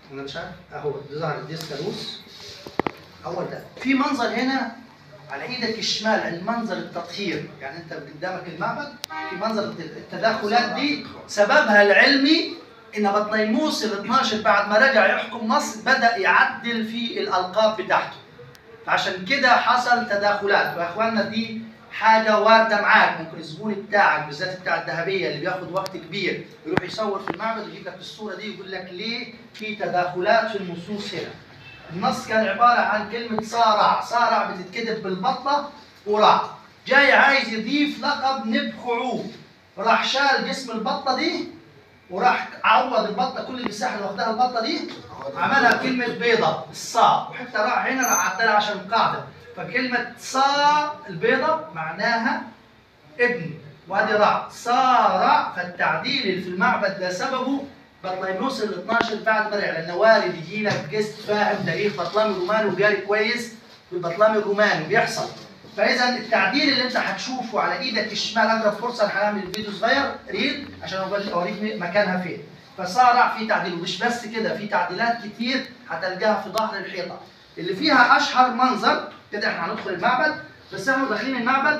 انا مش عارف اهو ده ظهر الديسكالوس اول ده في منظر هنا على ايدك الشمال المنظر التطهير يعني انت قدامك المعبد في منظر التدخلات دي سببها العلمي ان بطليموس ال 12 بعد ما رجع يحكم مصر بدا يعدل في الالقاب بتاعته فعشان كده حصل تداخلات ويا اخواننا دي حاجه وارده معاك ممكن الزبون بتاعك بالذات بتاع الذهبيه اللي بياخد وقت كبير يروح يصور في المعبد ويجيب لك الصوره دي ويقول لك ليه في تداخلات في النصوص هنا النص كان عباره عن كلمه صارع صارع بتتكتب بالبطه ورع جاي عايز يضيف لقب نبخعوه راح شال جسم البطه دي وراح عوض البطه كل المساحه اللي واخدها البطه دي عملها كلمه بيضه الصا وحتى راح هنا راح عدلها عشان القاعده فكلمه صا البيضه معناها ابن وادي رع صارع فالتعديل اللي في المعبد ده سببه بطليموس ال 12 بعد ما رجع لان وارد يجي لك جست فاهم تاريخ بطلمي الروماني وجاري كويس في البطلمي الروماني بيحصل فاذا التعديل اللي انت هتشوفه على ايدك الشمال اقرب فرصه انا هعمل الفيديو صغير ريد عشان أقول- اوريك مكانها فين فصارع في تعديل ومش بس كده في تعديلات كتير هتلقاها في ظهر الحيطه اللي فيها اشهر منظر كده احنا هندخل المعبد بس احنا داخلين المعبد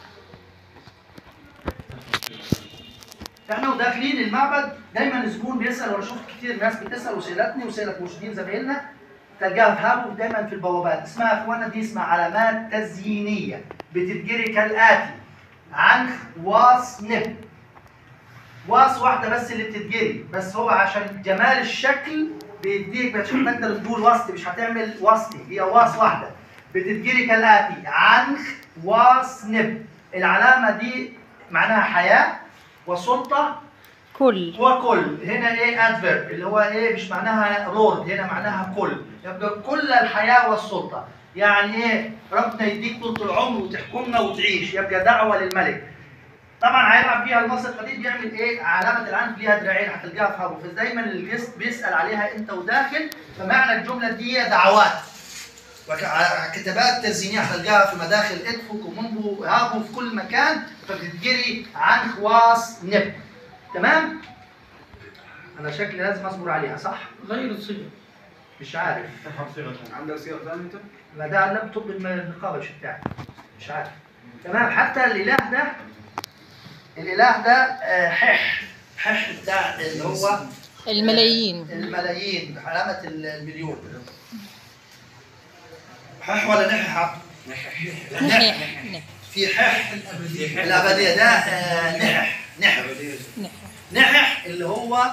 احنا وداخلين المعبد دايما الزبون بيسال وانا شفت كتير ناس بتسال وسالتني وسالت مرشدين زمايلنا تلقاها في هابو دايما في البوابات اسمها يا اخوانا دي اسمها علامات تزيينيه بتتجري كالاتي عنخ واص نب واص واحده بس اللي بتتجري بس هو عشان جمال الشكل بيديك بتشوف تقدر تقول وسطي مش هتعمل وسطي هي واص واحده بتتجري كالاتي عنخ واص نب العلامه دي معناها حياه وسلطه كل وكل هنا ايه ادفيرب اللي هو ايه مش معناها رول هنا معناها كل يبقى كل الحياه والسلطه يعني ايه ربنا يديك طول العمر وتحكمنا وتعيش يبقى دعوه للملك طبعا هيلعب فيها المصري القديم بيعمل ايه علامه العنف ليها دراعين هتلقاها في هابو فدايما الجست بيسال عليها انت وداخل فمعنى الجمله دي هي دعوات وك- كتابات تزيينيه هتلقاها في مداخل ادفو كومومبو هابو في كل مكان فبتجري عن خواص نب تمام انا شكلي لازم اصبر عليها صح غير الصيغه مش عارف عندك صيغه ثانيه انت؟ ما ده اللابتوب الم- النقابه مش بتاعي مش عارف تمام حتى الاله ده الاله ده آه، حح حح بتاع اللي هو الملايين الملايين علامه المليون حح ولا نح عبد نح نح في حح الابديه ده آه، نحح نحح نح نحح اللي هو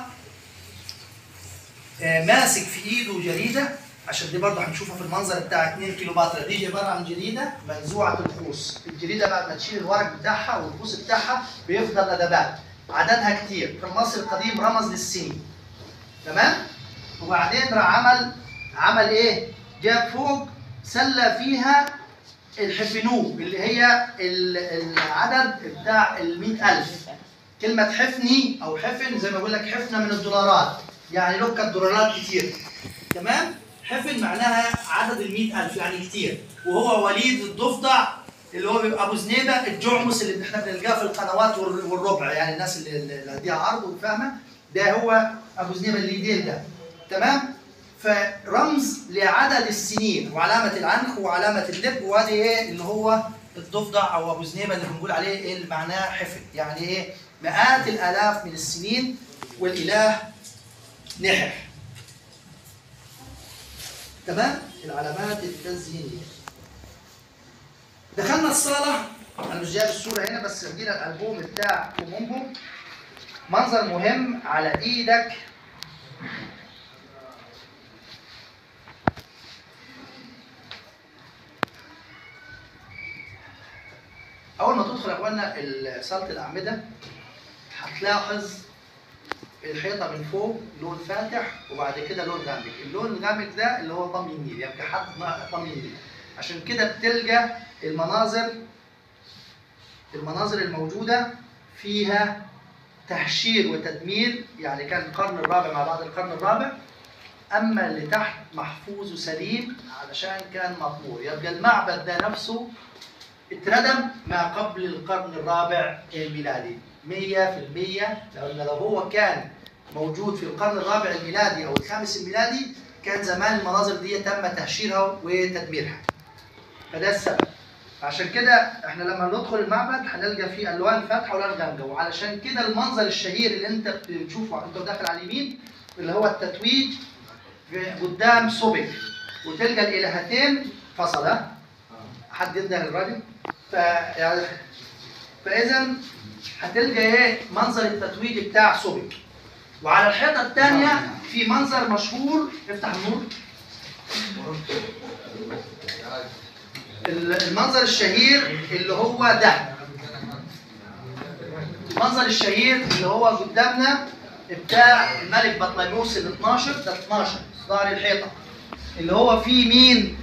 آه، ماسك في ايده جريده عشان دي برضه هنشوفها في المنظر بتاع 2 كيلو باترا دي عباره عن جريده منزوعه الخوص الجريده بعد ما تشيل الورق بتاعها والخوص بتاعها بيفضل ندبات عددها كتير في المصري القديم رمز للسنين تمام وبعدين راح عمل عمل ايه جاب فوق سله فيها الحفنوب اللي هي ال- العدد بتاع ال 100000 كلمة حفني أو حفن زي ما بقول لك حفنة من الدولارات يعني له كانت دولارات كتير تمام؟ حفن معناها عدد ال ألف يعني كتير وهو وليد الضفدع اللي هو بيبقى أبو زنيبة الجعمس اللي احنا بنلقاه في القنوات والر- والربع يعني الناس اللي اللي عندها عرض وفاهمة ده هو أبو زنيبة اللي يدير ده تمام؟ فرمز لعدد السنين وعلامة العنخ وعلامة اللب وادي ايه اللي هو الضفدع او ابو زنيبه اللي بنقول عليه ايه اللي معناه حفل يعني ايه مئات الالاف من السنين والاله نحح تمام العلامات التزيينيه دخلنا الصاله انا مش جايب الصوره هنا بس جينا الالبوم بتاع كومومبو منظر مهم على ايدك اول ما تدخل يا اخوانا ال- صاله الاعمده هتلاحظ الحيطه من فوق لون فاتح وبعد كده لون غامق اللون الغامق ده اللي هو طمي النيل يبقى حد ما- طمي النيل عشان كده بتلقى المناظر المناظر الموجوده فيها تهشير وتدمير يعني كان القرن الرابع مع بعض القرن الرابع اما اللي تحت محفوظ وسليم علشان كان مطمور يبقى المعبد ده نفسه اتردم ما قبل القرن الرابع الميلادي 100% لأن لو هو كان موجود في القرن الرابع الميلادي او الخامس الميلادي كان زمان المناظر دي تم تهشيرها وتدميرها فده السبب عشان كده احنا لما ندخل المعبد هنلقى فيه الوان فاتحه والوان غامقه وعلشان كده المنظر الشهير اللي انت بتشوفه انت داخل على اليمين اللي هو التتويج في- قدام صبك وتلقى الالهتين فصلا حد ينده الراجل ف يعني فاذا هتلقى ايه منظر التتويج بتاع صبك وعلى الحيطه الثانيه في منظر مشهور افتح النور المنظر الشهير اللي هو ده المنظر الشهير اللي هو قدامنا بتاع الملك بطليموس ال 12 ده 12 ظهر الحيطه اللي هو فيه مين؟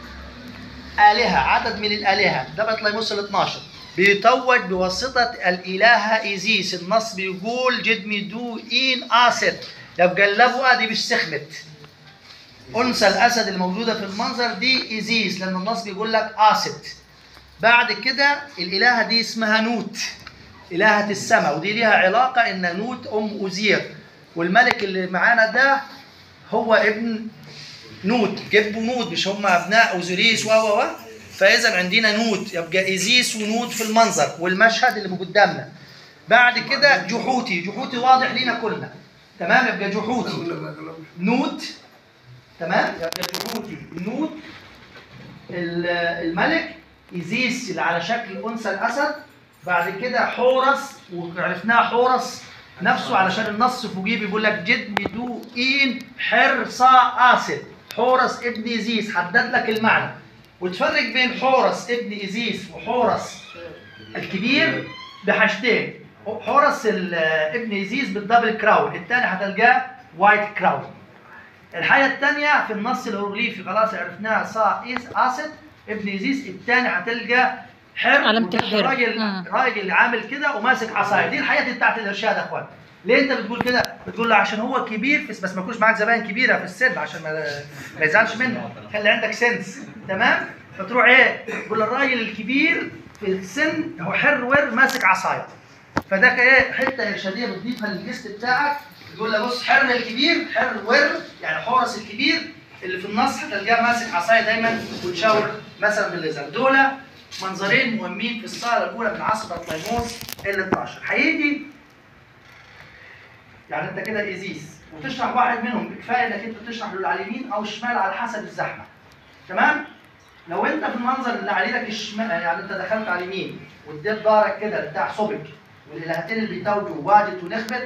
آلهة عدد من الآلهة ده بطليموس ال 12 بيتوج بواسطة الإلهة إيزيس النص بيقول جد ميدو إين آسد يبقى اللبوة دي مش سخمت أنثى الأسد الموجودة في المنظر دي إيزيس لأن النص بيقول لك آسد بعد كده الإلهة دي اسمها نوت إلهة السماء ودي ليها علاقة إن نوت أم أوزير والملك اللي معانا ده هو ابن نوت جبوا نوت مش هم أبناء أوزوريس و و و فإذا عندنا نوت يبقى إيزيس ونوت في المنظر والمشهد اللي قدامنا بعد كده جحوتي جحوتي واضح لينا كلنا تمام يبقى جحوتي نوت تمام يبقى جحوتي نوت ال- الملك إيزيس اللي على شكل أنثى الأسد بعد كده حورس وعرفناها حورس نفسه علشان النص فوقيه بيقول لك جد مدو إين حرصا آسد حورس ابن إيزيس حدد لك المعنى وتفرق بين حورس ابن إيزيس وحورس الكبير بحاجتين حورس ال- ابن إيزيس بالدبل كراون الثاني هتلقاه وايت كراون الحاجة الثانية في النص الهيروغليفي خلاص عرفناها صا إيس آسد ابن إيزيس الثاني هتلقى حر علامة وتلقى الحر. راجل مم. راجل عامل كده وماسك عصاية دي الحياة بتاعت الإرشاد يا إخوان ليه أنت بتقول كده؟ بتقول له عشان هو كبير في بس ما يكونش معاك زباين كبيرة في السن عشان ما, ما يزعلش منك خلي عندك سنس تمام؟ فتروح إيه؟ تقول الراجل الكبير في السن هو حر ور ماسك عصاية فده ايه حته ارشاديه بتضيفها للجست بتاعك تقول له بص حر الكبير حر ور يعني حورس الكبير اللي في النص هتلقاه ماسك عصايه دايما وتشاور مثلا بالليزر دول منظرين مهمين في الصاله الاولى من عصر بطليموس ال 12 هيجي يعني انت كده ايزيس وتشرح واحد منهم كفايه انك انت تشرح له على اليمين او الشمال على حسب الزحمه تمام لو انت في المنظر اللي على ايدك الشمال يعني انت دخلت على اليمين واديت ظهرك كده بتاع صبك والالهتين اللي بيتوجوا واجد ونخبت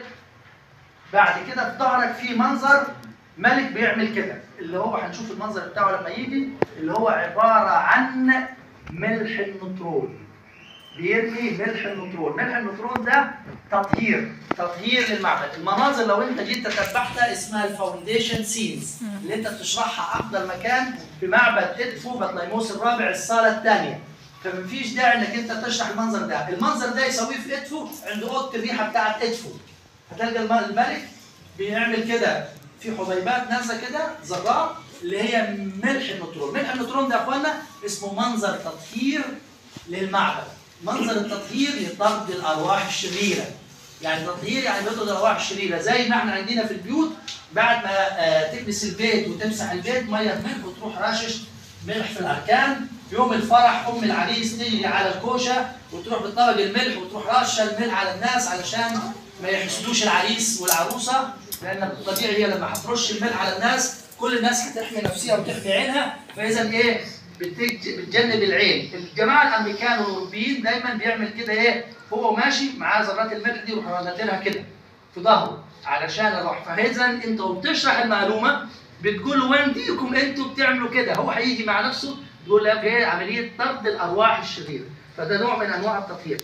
بعد كده في ظهرك في منظر ملك بيعمل كده اللي هو هنشوف المنظر بتاعه لما يجي اللي هو عباره عن ملح النطرون بيرمي ملح النطرون ملح النطرون ده تطهير تطهير للمعبد المناظر لو انت جيت تتبعتها اسمها الفاونديشن سينز اللي انت بتشرحها افضل مكان في معبد ادفو بطليموس الرابع الصاله الثانيه فمفيش داعي انك انت تشرح المنظر ده المنظر ده يسويه في ادفو عند اوضه الريحه بتاعت ادفو هتلقى الم- الملك بيعمل كده في حبيبات نازله كده ذرات اللي هي ملح النطرون ملح النطرون ده يا اخوانا اسمه منظر تطهير للمعبد منظر التطهير لطرد الارواح الشريره يعني تطهير يعني بيطرد الارواح الشريره زي ما احنا عندنا في البيوت بعد ما آه، تكنس البيت وتمسح البيت ميه بملح وتروح راشش ملح في الاركان يوم الفرح ام العريس تجري على الكوشه وتروح بطبق الملح وتروح رشه الملح على الناس علشان ما يحسدوش العريس والعروسه لان الطبيعي هي لما هترش الملح على الناس كل الناس هتحمي نفسها وتحمي عينها فاذا ايه بتج- بتجنب العين الجماعه الامريكان والاوروبيين دايما بيعمل كده ايه هو ماشي معاه ذرات الملح دي يروح نادرها كده في ظهره علشان الروح فاذا انت وبتشرح المعلومه بتقول له وين ديكم انتوا بتعملوا كده هو هيجي مع نفسه يقول لك ايه عمليه طرد الارواح الشريره فده نوع من انواع التطهير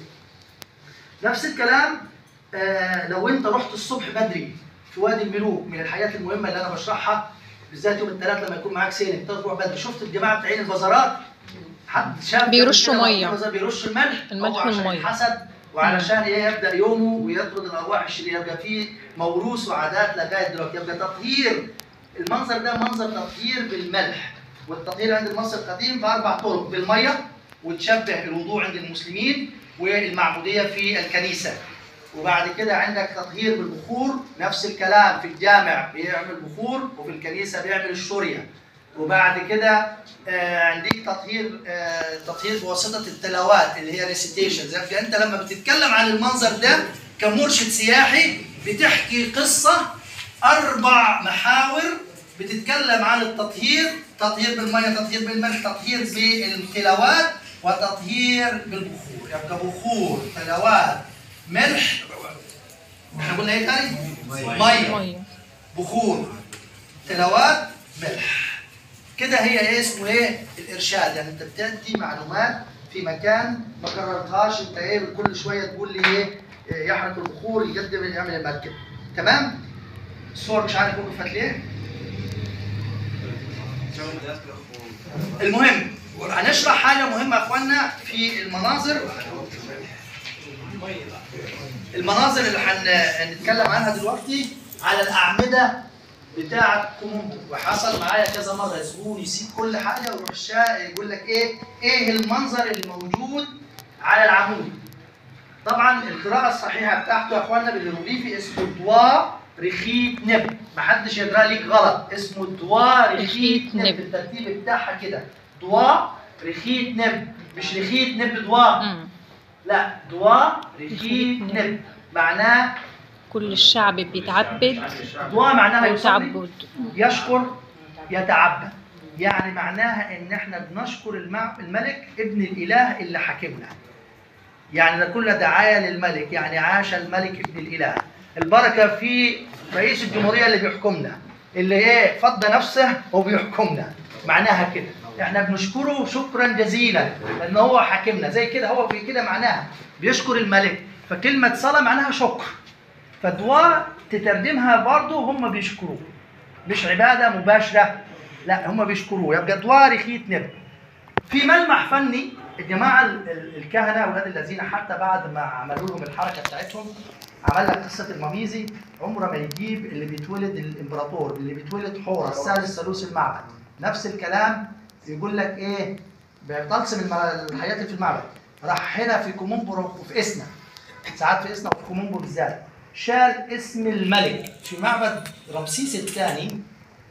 نفس الكلام آه لو انت رحت الصبح بدري في وادي الملوك من الحاجات المهمه اللي انا بشرحها بالذات يوم الثلاث لما يكون معاك سيلك تروح بدري شفت الجماعه بتاعين البازارات حد شاف بيرشوا كده مية. بازار بيرش الملح الملح هو عشان والمية. الحسد وعلشان ايه يبدا يومه ويطرد الارواح الشريره يبقى فيه موروث وعادات لغايه دلوقتي يبقى تطهير المنظر ده منظر تطهير بالملح والتطهير عند المصري القديم باربع طرق بالميه وتشبه الوضوء عند المسلمين والمعموديه في الكنيسه وبعد كده عندك تطهير بالبخور نفس الكلام في الجامع بيعمل بخور وفي الكنيسه بيعمل الشوريه وبعد كده آه، عندك تطهير آه، تطهير بواسطه التلاوات اللي هي ريسيتيشن زي انت لما بتتكلم عن المنظر ده كمرشد سياحي بتحكي قصه اربع محاور بتتكلم عن التطهير تطهير بالميه تطهير بالملح تطهير بالتلاوات وتطهير بالبخور يبقى بخور تلاوات ملح احنا قلنا ايه تاني؟ ميه ميه بخور تلاوات ملح كده هي ايه اسمه ايه الارشاد يعني انت بتدي معلومات في مكان ما كررتهاش انت ايه كل شويه تقول لي ايه إيه، يحرق البخور يقدم يعمل المركب تمام الصور مش عارف وقفت ليه المهم هنشرح حاجه مهمه يا اخوانا في المناظر المناظر اللي هنتكلم عنها دلوقتي على الاعمده بتاعه كومومبو وحصل معايا كذا مره زبون يسيب كل حاجه ويروح شا- يقول لك ايه ايه المنظر اللي موجود على العمود طبعا القراءه الصحيحه بتاعته يا اخوانا بالهيروغليفي اسمه دوا رخيت نب محدش يقرا ليك غلط اسمه دوا رخيت رخيت نب نب. الترتيب بتاعها كده دوا رخيت نب مش رخيت نب دوا مم. لا دوا رخيت رخيت نب. نب معناه كل الشعب بيتعبد دوا معناها يصلي وتعبد يشكر يتعبد يعني معناها ان احنا بنشكر المع- الملك ابن الاله اللي حاكمنا يعني ده كل دعايه للملك يعني عاش الملك ابن الاله البركه في رئيس الجمهوريه اللي بيحكمنا اللي ايه فضى نفسه وبيحكمنا معناها كده احنا بنشكره شكرا جزيلا لان هو حاكمنا زي كده هو في كده معناها بيشكر الملك فكلمه صلاه معناها شكر فدعاء تترجمها برضه هم بيشكروه مش عباده مباشره لا هم بيشكروه يبقى دعاء رخيت نب في ملمح فني الجماعه ال- ال- الكهنه اولاد الذين حتى بعد ما عملوا لهم الحركه بتاعتهم عمل لك قصه المميزي عمره ما يجيب اللي بيتولد الامبراطور اللي بيتولد حورة الثالث ثالوث المعبد نفس الكلام يقول لك ايه بيطلسم الم- الحياه اللي في المعبد راح هنا في كومومبو وفي اسنا ساعات في اسنا وفي كومومبو بالذات شال اسم الملك في معبد رمسيس الثاني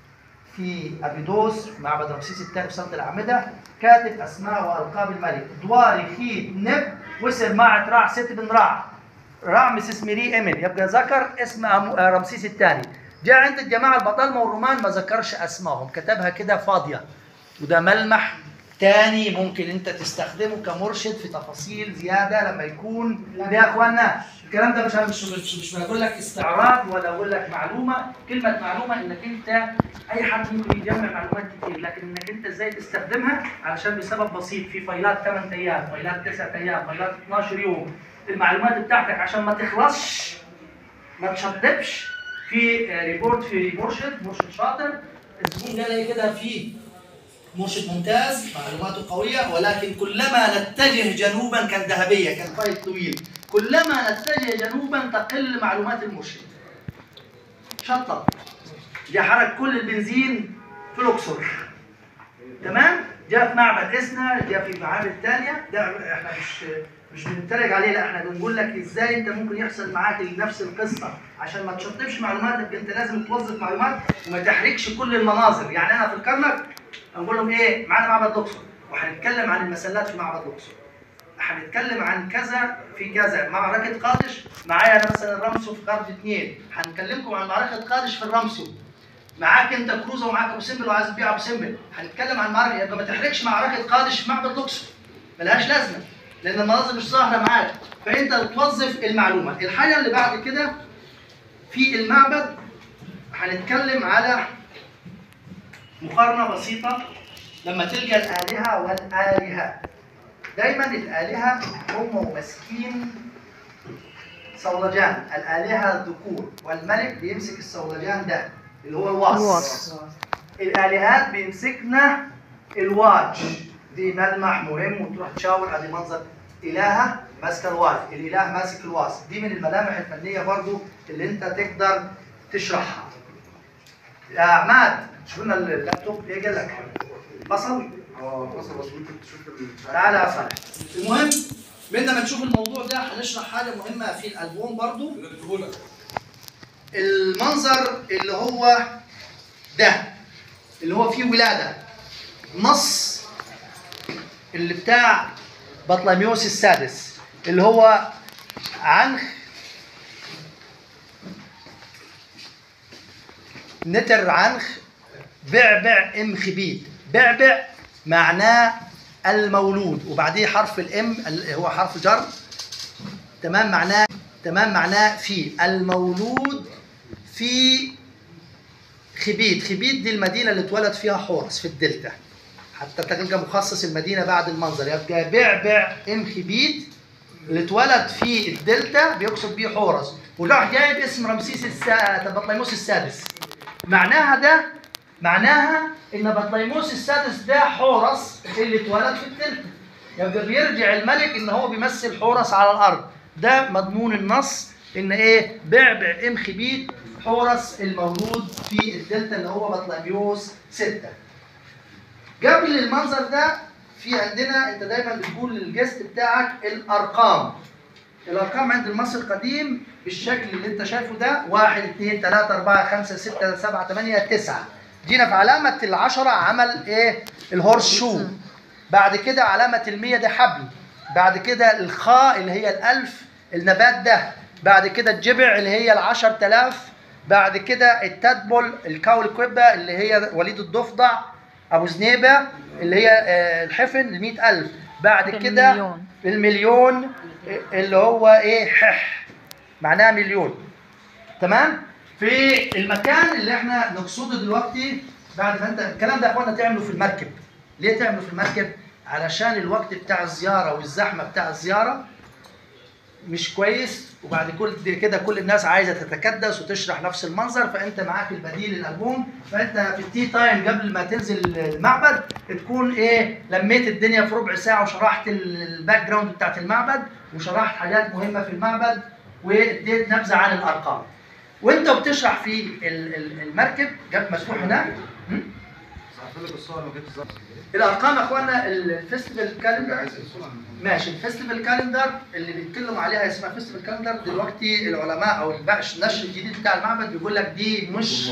في ابيدوس في معبد رمسيس الثاني في سنه الاعمده كاتب اسماء والقاب الملك دواري خيت نب وسر معت راع ست بن راع راع مسيس ميري امل يبقى ذكر اسم أم- آه، رمسيس الثاني جاء عند الجماعه البطالمه والرومان ما ذكرش اسمائهم كتبها كده فاضيه وده ملمح تاني ممكن انت تستخدمه كمرشد في تفاصيل زياده لما يكون ده يا اخوانا الكلام ده مش مش مش, مش بقول لك استعراض ولا اقول لك معلومه كلمه معلومه انك انت اي حد ممكن يجمع معلومات كتير لكن انك انت ازاي تستخدمها علشان بسبب بسيط في فايلات 8 ايام فايلات 9 ايام فايلات 12 يوم المعلومات بتاعتك عشان ما تخلصش ما تشطبش في آه، ريبورت في مرشد مرشد شاطر الزبون قال لي كده في مرشد ممتاز معلوماته قوية ولكن كلما نتجه جنوبا كان ذهبية كان فايل طويل كلما نتجه جنوبا تقل معلومات المرشد شطب جاء حرق كل البنزين في الأقصر تمام جاء في معبد اسنا جاء في معابد ثانية ده احنا مش مش بنتريق عليه لا احنا بنقول لك ازاي انت ممكن يحصل معاك نفس القصه عشان ما تشطبش معلوماتك انت لازم توظف معلومات وما تحركش كل المناظر يعني انا في الكرنك هنقول لهم ايه معانا معبد الاقصر وهنتكلم عن المسلات في معبد الاقصر هنتكلم عن كذا في كذا معركة قادش معايا أنا مثلا الرمسو في قرن اثنين هنكلمكم عن معركة قادش في الرمسو معاك انت كروزه ومعاك ابو سمبل وعايز تبيع ابو سمبل هنتكلم عن معركة يبقى ما تحركش معركة قادش في معبد الاقصر ملهاش لازمة لأن المناظر مش ظاهرة معاك فأنت توظف المعلومة الحاجة اللي بعد كده في المعبد هنتكلم على مقارنة بسيطة لما تلقى الآلهة والآلهة دايما الآلهة هم ماسكين صولجان الآلهة الذكور والملك بيمسك الصولجان ده اللي هو الواص الواص. الآلهات بيمسكنا الواج دي ملمح مهم وتروح تشاور ادي منظر إلهة ماسكة الواج الإله ماسك الواص دي من الملامح الفنية برضو اللي انت تقدر تشرحها يا عماد شوفنا اللابتوب ايه قال لك فصل اه فصل بس ممكن تشوف ال- تعالى يا صالح المهم بدنا ما نشوف الموضوع ده هنشرح حاجه مهمه في الالبوم برضو المنظر اللي هو ده اللي هو فيه ولاده نص اللي بتاع بطليميوس السادس اللي هو عنخ نتر عنخ بعبع ام خبيد بعبع معناه المولود وبعديه حرف الام اللي هو حرف جر تمام معناه تمام معناه في المولود في خبيد خبيد دي المدينه اللي اتولد فيها حورس في الدلتا حتى تلقى مخصص المدينه بعد المنظر يبقى بعبع ام خبيد اللي اتولد في الدلتا بيقصد بيه حورس وراح جايب اسم رمسيس السا... بطليموس السادس معناها ده معناها ان بطليموس السادس ده حورس اللي اتولد في الدلتا يبقى بيرجع الملك ان هو بيمثل حورس على الارض ده مضمون النص ان ايه بعبع ام خبيد حورس المولود في الدلتا اللي هو بطليموس ستة قبل المنظر ده في عندنا انت دايما بتقول للجست بتاعك الارقام الارقام عند المصري القديم بالشكل اللي انت شايفه ده 1 2 3 4 5 6 7 8 9 جينا في علامة العشرة عمل ايه الهورس شو بعد كده علامة المية ده حبل بعد كده الخاء اللي هي الألف النبات ده بعد كده الجبع اللي هي العشر تلاف بعد كده التدبل الكاول كويبة اللي هي وليد الضفدع أبو زنيبة اللي هي آه، الحفن المئة ألف بعد كده المليون. المليون اللي هو ايه حح معناها مليون تمام في المكان اللي احنا نقصده دلوقتي بعد ما انت الكلام ده يا اخوانا تعمله في المركب ليه تعمله في المركب علشان الوقت بتاع الزياره والزحمه بتاع الزياره مش كويس وبعد كل دي كده كل الناس عايزه تتكدس وتشرح نفس المنظر فانت معاك البديل الالبوم فانت في التي تايم قبل ما تنزل المعبد تكون ايه لميت الدنيا في ربع ساعه وشرحت الباك جراوند بتاعت المعبد وشرحت حاجات مهمه في المعبد واديت نبذه عن الارقام وانت بتشرح في ال- ال- المركب جاب مسموح هناك م? الارقام يا اخوانا الفيستيفال كالندر ماشي الفيستيفال كالندر اللي بيتكلموا عليها اسمها فيستيفال كالندر دلوقتي العلماء او البقش النشر الجديد بتاع المعبد بيقول لك دي مش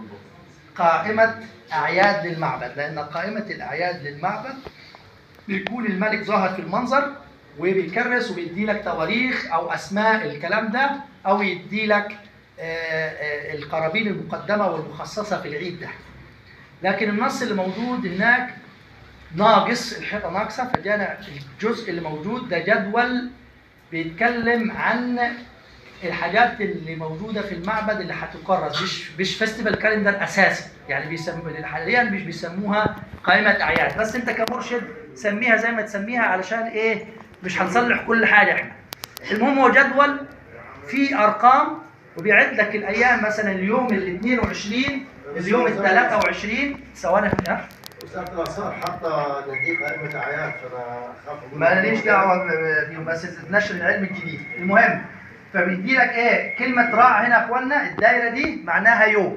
قائمة أعياد للمعبد لأن قائمة الأعياد للمعبد بيكون الملك ظاهر في المنظر وبيكرس وبيدي لك تواريخ أو أسماء الكلام ده أو يدي لك القرابين المقدمة والمخصصة في العيد ده لكن النص اللي موجود هناك ناقص الحيطة ناقصة فجانا الجزء اللي موجود ده جدول بيتكلم عن الحاجات اللي موجوده في المعبد اللي هتكرس مش مش فيستيفال كالندر اساسي يعني بيسموا حاليا مش بيسموها قائمه اعياد بس انت كمرشد سميها زي ما تسميها علشان ايه مش هنصلح كل حاجه احنا المهم هو جدول فيه ارقام وبيعد لك الايام مثلا اليوم ال 22 اليوم ال 23 ثواني ها؟ وزارة الآثار حاطة تدقيق قائمة أعياد فأنا أخاف أقول ماليش دعوه ب- بيهم بس نشر العلم الجديد المهم فبيدي لك ايه كلمه راع هنا يا اخوانا الدايره دي معناها يوم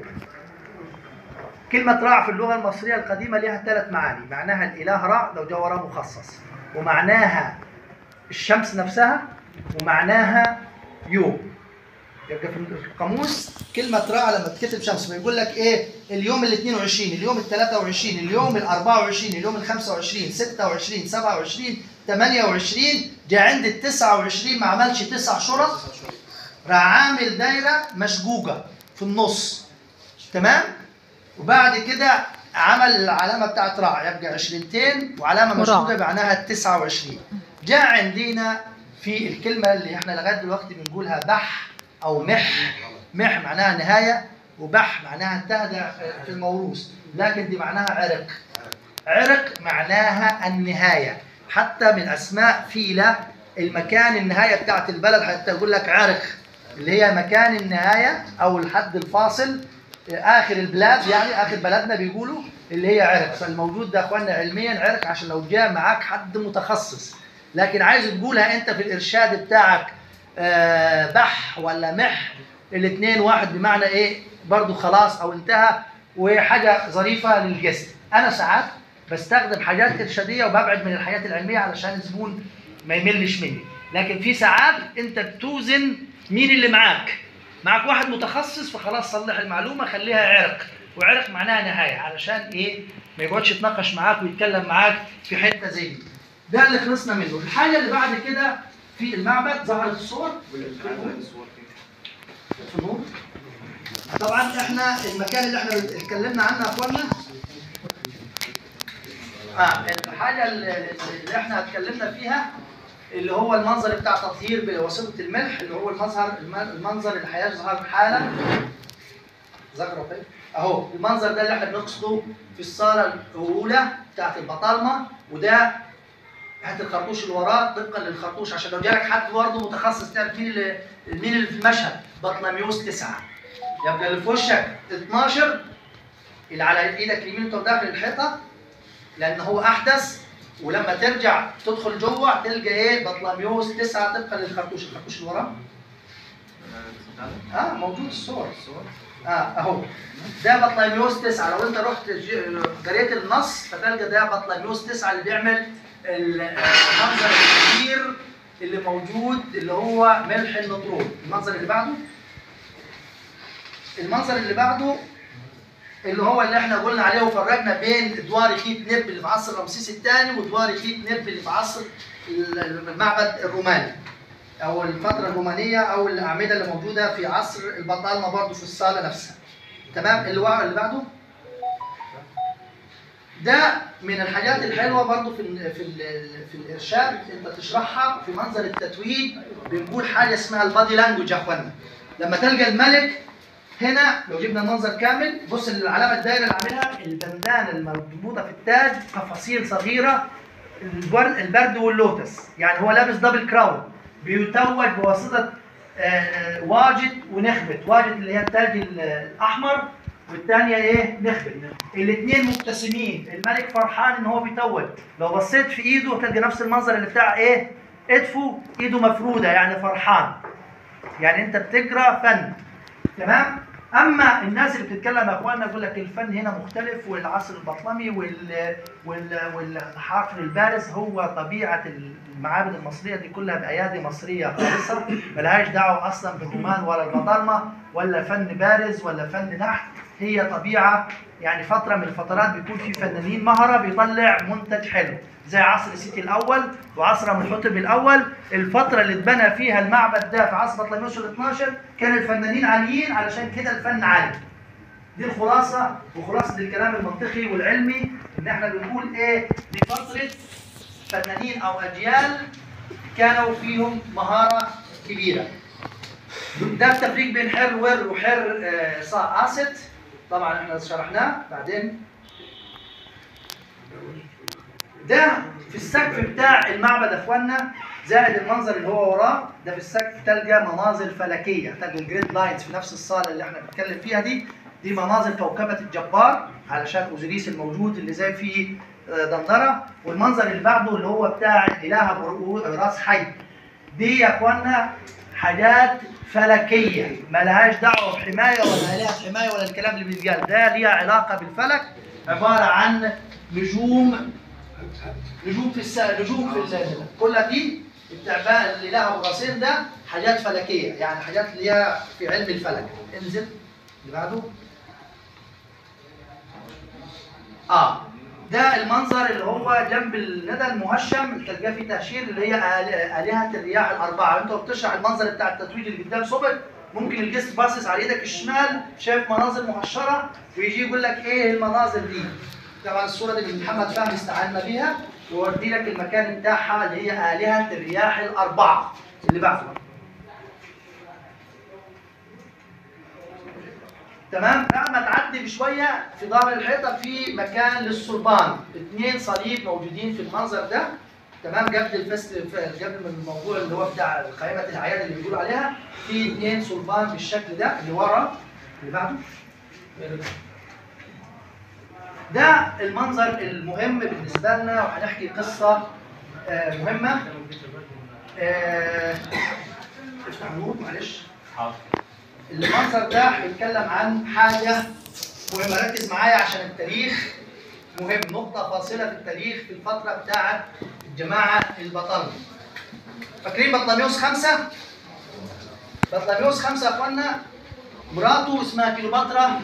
كلمة راع في اللغة المصرية القديمة لها ثلاث معاني، معناها الإله راع لو جاء وراه مخصص، ومعناها الشمس نفسها، ومعناها يوم. يبقى في القاموس كلمة راع لما تكتب شمس بيقول لك إيه؟ اليوم ال 22 اليوم ال 23 اليوم ال 24 اليوم ال 25 26 27 28 جاء عند ال 29 ما عملش تسع شرط راح عامل دايرة مشقوقة في النص تمام؟ وبعد كده عمل العلامة بتاعت راع يبقى عشرينتين وعلامة وراع. مشدودة معناها التسعة وعشرين جاء عندنا في الكلمة اللي احنا لغاية دلوقتي بنقولها بح أو مح مح معناها نهاية وبح معناها انتهى في الموروث لكن دي معناها عرق عرق معناها النهاية حتى من أسماء فيلة المكان النهاية بتاعت البلد حتى يقول لك عرق اللي هي مكان النهاية أو الحد الفاصل آخر البلاد يعني آخر بلدنا بيقولوا اللي هي عرق فالموجود ده يا أخوانا علميا عرق عشان لو جاء معاك حد متخصص لكن عايز تقولها أنت في الإرشاد بتاعك آه، بح ولا مح الاثنين واحد بمعنى ايه برضو خلاص او انتهى وحاجه ظريفه للجست انا ساعات بستخدم حاجات ارشاديه وببعد من الحاجات العلميه علشان الزبون ما يملش مني لكن في ساعات انت بتوزن مين اللي معاك معاك واحد متخصص فخلاص صلح المعلومه خليها عرق وعرق معناها نهايه علشان ايه ما يقعدش يتناقش معاك ويتكلم معاك في حته زي دي ده اللي خلصنا منه الحاجه اللي بعد كده في المعبد ظهرت الصور في النور طبعا احنا المكان اللي احنا اتكلمنا عنه يا اخوانا اه الحاجه اللي اللي احنا اتكلمنا فيها اللي هو المنظر بتاع تطهير بواسطه الملح اللي هو المظهر الم- المنظر اللي هيظهر حالا ذكره طيب اهو المنظر ده اللي احنا بنقصده في الصاله الاولى بتاعت البطالمه وده هات الخرطوش اللي وراه طبقا للخرطوش عشان لو جالك حد برضه متخصص تعرف مين اللي مين اللي في المشهد بطلميوس تسعه يبقى اللي في وشك 12 اللي على ايدك اليمين وانت داخل الحيطه لان هو احدث ولما ترجع تدخل جوه تلقى ايه بطلميوس تسعه طبقا للخرطوش الخرطوش اللي وراه اه موجود الصور اه اهو ده بطليميوس تسعة لو انت رحت ج- قريت النص فتلقى ده بطليميوس تسعة اللي بيعمل المنظر الكبير اللي موجود اللي هو ملح النطرون المنظر اللي بعده المنظر اللي بعده اللي هو اللي احنا قلنا عليه وفرقنا بين دوار خيت نب اللي في عصر رمسيس الثاني ودوار خيت نب اللي في عصر المعبد الروماني او الفتره الرومانيه او الاعمده اللي موجوده في عصر البطالمه برضه في الصاله نفسها تمام اللي ورا اللي بعده ده من الحاجات الحلوه برضه في ال في ال في الارشاد انت تشرحها في منظر التتويج بنقول حاجه اسمها البادي لانجوج يا اخوانا لما تلقى الملك هنا لو جبنا المنظر كامل بص العلامه الدايره اللي عاملها البندانه المربوطه في التاج تفاصيل صغيره البرد, البرد واللوتس يعني هو لابس دبل كراون بيتوج بواسطه آه، واجد ونخبت واجد اللي هي التاج ال- الاحمر والثانيه ايه نخبت الاثنين مبتسمين الملك فرحان ان هو بيتوج لو بصيت في ايده هتلقى نفس المنظر اللي بتاع ايه ادفو ايده مفروده يعني فرحان يعني انت بتقرا فن تمام اما الناس اللي بتتكلم يا اخواننا يقول لك الفن هنا مختلف والعصر البطلمي وال وال والحافل البارز هو طبيعه المعابد المصريه دي كلها بايادي مصريه خالصه ملهاش دعوه اصلا بالرومان ولا البطالمه ولا فن بارز ولا فن نحت هي طبيعه يعني فتره من الفترات بيكون في فنانين مهره بيطلع منتج حلو زي عصر سيتي الاول وعصر amenhotep الاول الفتره اللي اتبنى فيها المعبد ده في عصر بطليموس ال 12 كان الفنانين عاليين علشان كده الفن عالي دي الخلاصه وخلاصه الكلام المنطقي والعلمي ان احنا بنقول ايه دي فتره فنانين او اجيال كانوا فيهم مهاره كبيره ده التفريق بين حر ور وحر آه، صا اسد طبعا احنا شرحناه بعدين ده في السقف بتاع المعبد يا اخوانا زائد المنظر اللي هو وراه ده في السقف تلقى مناظر فلكيه تلقى الجريد لاينز في نفس الصاله اللي احنا بنتكلم فيها دي دي مناظر كوكبه الجبار علشان اوزوريس الموجود اللي زي في آه، دندره والمنظر اللي بعده اللي هو بتاع الاله برؤو- راس حي دي يا اخوانا حاجات فلكيه ملهاش دعوه بحمايه ولا لها حمايه ولا الكلام اللي بيتقال ده ليها علاقه بالفلك عباره عن نجوم نجوم في الس... نجوم في ال... كلها دي التعبان اللي لها ابو راسين ده حاجات فلكيه يعني حاجات اللي هي في علم الفلك انزل اللي بعده اه ده المنظر اللي هو جنب الندى المهشم اللي تلقاه فيه تهشير اللي هي آل- آلهة الرياح الأربعة، أنت بتشرح المنظر بتاع التتويج اللي قدام صبح ممكن الجست باصص على إيدك الشمال شايف مناظر مهشرة ويجي يقول لك إيه المناظر دي؟ طبعا الصورة دي من محمد فهمي استعنا بيها ويودي لك المكان بتاعها اللي هي آلهة الرياح الأربعة اللي بعده. تمام لما تعدي بشويه في ظهر الحيطه في مكان للصلبان اثنين صليب موجودين في المنظر ده تمام قبل الفست قبل من الموضوع اللي هو بتاع قائمه الاعياد اللي بيقولوا عليها في اثنين صلبان بالشكل ده اللي ورا اللي بعده ده المنظر المهم بالنسبه لنا وهنحكي قصه آه، مهمه آه، افتح النور معلش المنظر ده هيتكلم عن حاجة مهمة ركز معايا عشان التاريخ مهم نقطة فاصلة في التاريخ في الفترة بتاعة الجماعة البطالمة فاكرين بطليموس خمسة؟ بطليموس خمسة يا اخوانا مراته اسمها كيلوباترا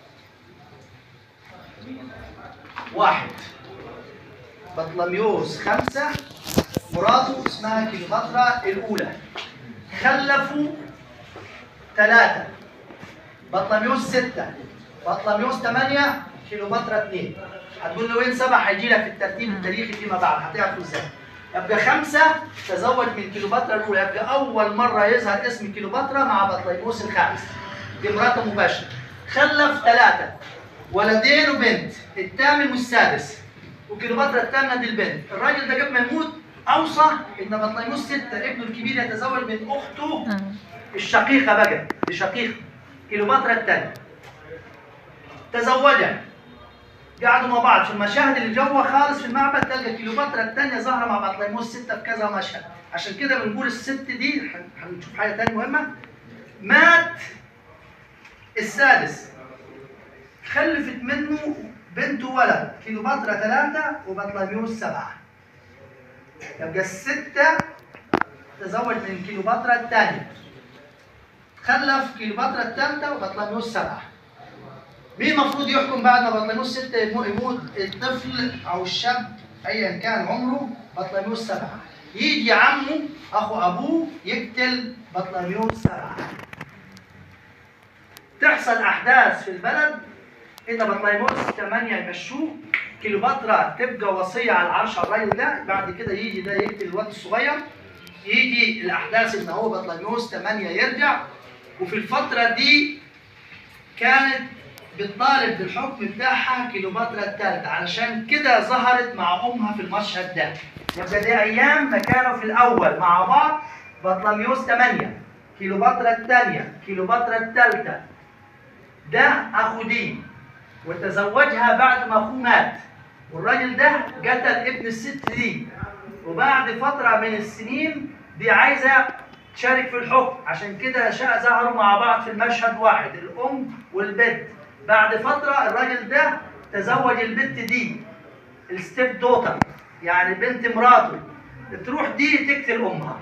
واحد بطليموس خمسة مراته اسمها كيلوباترا الأولى خلفوا ثلاثة بطليموس ستة بطليموس ثمانية كيلوباترا اثنين هتقول له وين سبعة هيجي لك في الترتيب التاريخي فيما بعد هتعرفوا ازاي يبقى خمسة تزوج من كيلوباترا الأولى يبقى أول مرة يظهر اسم كيلوباترا مع بطليموس الخامس دي مراته مباشرة خلف ثلاثة ولدين وبنت الثامن والسادس وكيلوباترا الثامنة دي البنت الراجل ده قبل ما يموت أوصى إن بطليموس ستة ابنه الكبير يتزوج من أخته مم. الشقيقة بقى دي شقيقة كيلوباترا الثانية تزوجها قعدوا مع بعض في المشاهد اللي جوا خالص في المعبد تلقى كيلوباترا الثانية ظاهرة مع بطليموس ستة في كذا مشهد عشان كده بنقول الست دي هن- هنشوف حاجة تانية مهمة مات السادس خلفت منه بنت وولد كيلوباترا ثلاثة وبطليموس سبعة يبقى الستة تزوج من كيلوباترا الثانية خلف كيلوباترا الثالثة وبطليموس سبعة مين المفروض يحكم بعد ما بطليموس ستة يمو- يموت الطفل أو الشاب أيا كان عمره بطليموس سبعة يجي عمه أخو أبوه يقتل بطليموس سبعة تحصل أحداث في البلد إن بطليموس ثمانية يمشوه كيلوباترا تبقى وصية على العرش على الراجل ده بعد كده يجي ده يقتل الواد الصغير يجي الأحداث إن هو بطليموس ثمانية يرجع وفي الفترة دي كانت بتطالب بالحكم بتاعها كيلوباترا الثالثة علشان كده ظهرت مع أمها في المشهد ده يبقى دي أيام ما كانوا في الأول مع بعض بطليموس 8 كيلوباترا الثانية كيلوباترا الثالثة ده أخو دي وتزوجها بعد ما أخوه مات والراجل ده قتل ابن الست دي وبعد فترة من السنين دي عايزة تشارك في الحكم عشان كده شاء ظهروا مع بعض في المشهد واحد الأم والبنت بعد فترة الراجل ده تزوج البنت دي الستيب دوتر يعني بنت مراته تروح دي تقتل أمها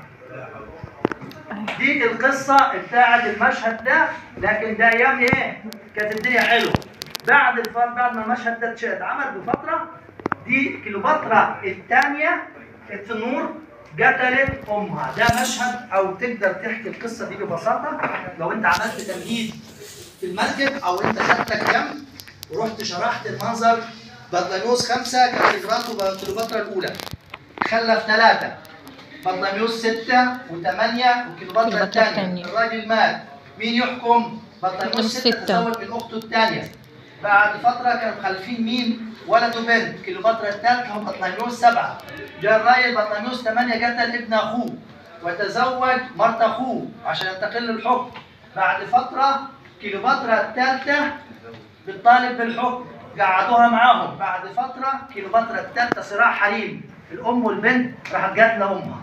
دي القصة بتاعت المشهد ده لكن ده أيام إيه؟ كانت الدنيا حلوة بعد الف... بعد ما المشهد ده اتش- اتعمل بفترة دي كليوباترا الثانية التنور قتلت أمها ده مشهد أو تقدر تحكي القصة دي ببساطة لو أنت عملت تمهيد في المسجد أو أنت خدتك جنب ورحت شرحت المنظر بطليموس خمسة كانت مراته كليوباترا الأولى خلف ثلاثة بطليموس ستة وثمانية وكليوباترا كليوباترا الثانية الثانية. الراجل مات مين يحكم؟ بطليموس بطليموس ستة ستة. تزوج من أخته الثانية بعد فترة كانوا مخلفين مين؟ ولد وبنت كليوباترا الثالثة هم بطليموس سبعة جاء الراجل بطليموس ثمانية قتل ابن أخوه وتزوج مرت أخوه عشان ينتقل الحكم بعد فترة كليوباترا الثالثة بتطالب بالحكم قعدوها معاهم بعد فترة كليوباترا الثالثة صراع حريم الأم والبنت راحت قاتلة أمها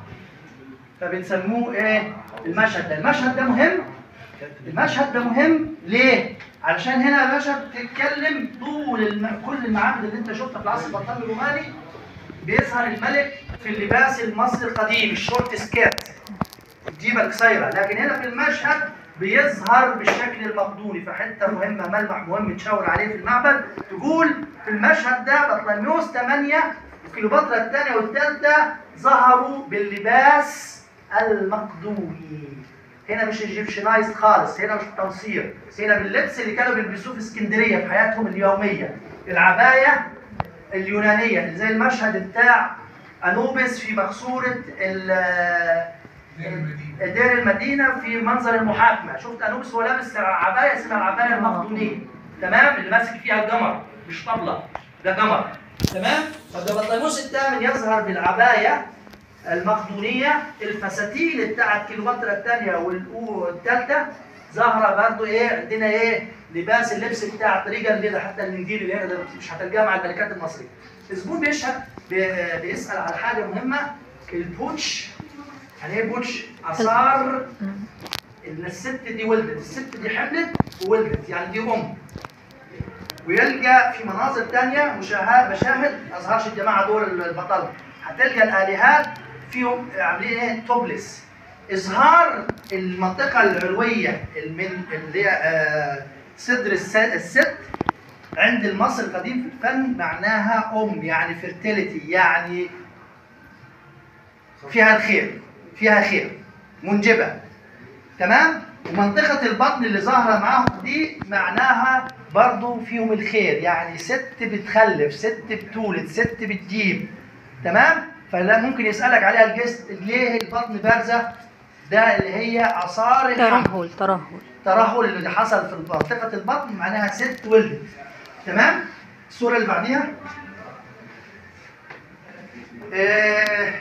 فبنسموه إيه؟ المشهد ده المشهد ده مهم المشهد ده مهم ليه؟ علشان هنا يا باشا بتتكلم طول الم... كل المعابد اللي انت شفتها في العصر البطالي الروماني بيظهر الملك في اللباس المصري القديم الشورت سكيرت الجيبه القصيره لكن هنا في المشهد بيظهر بالشكل المقدوني فحته مهمه ملمح مهم تشاور عليه في المعبد تقول في المشهد ده بطليموس 8 وكليوباترا الثانيه والثالثه ظهروا باللباس المقدوني هنا مش ايجيبشنايز خالص هنا مش تنصير هنا باللبس اللي كانوا بيلبسوه في اسكندريه في حياتهم اليوميه العبايه اليونانيه اللي زي المشهد بتاع انوبس في مقصوره ال- دير المدينه في منظر المحاكمه شفت انوبس وهو لابس عبايه اسمها العبايه المقدونيه تمام اللي ماسك فيها القمر مش طبله ده قمر تمام فده بطليموس الثامن يظهر بالعبايه المقدونيه الفساتين بتاعت كليوباترا الثانيه والثالثه ظاهره برضو ايه عندنا ايه لباس اللبس بتاع الطريقه اللي ده حتى المنديل اللي هنا ده مش هتلقاه مع الملكات المصريه الزبون بيشهد بي- بيسال على حاجه مهمه البوتش يعني ايه بوتش اثار ان الست دي ولدت الست دي حملت وولدت يعني دي ام ويلقى في مناظر تانية مشاهد مشاهد ما اظهرش الجماعه دول البطل هتلقى الالهات فيهم عاملين ايه توبلس اظهار المنطقه العلويه من اللي هي آه، صدر الس- الست عند المصري القديم في الفن معناها ام يعني فيرتيليتي يعني فيها الخير فيها خير منجبه تمام ومنطقة البطن اللي ظاهرة معاهم دي معناها برضو فيهم الخير يعني ست بتخلف ست بتولد ست بتجيب تمام فلا ممكن يسألك عليها الجست ليه البطن بارزة ده اللي هي آثار الحمل ترهل ترهل الترهل اللي حصل في منطقة البطن معناها ست ولدت تمام الصورة اللي بعديها إيه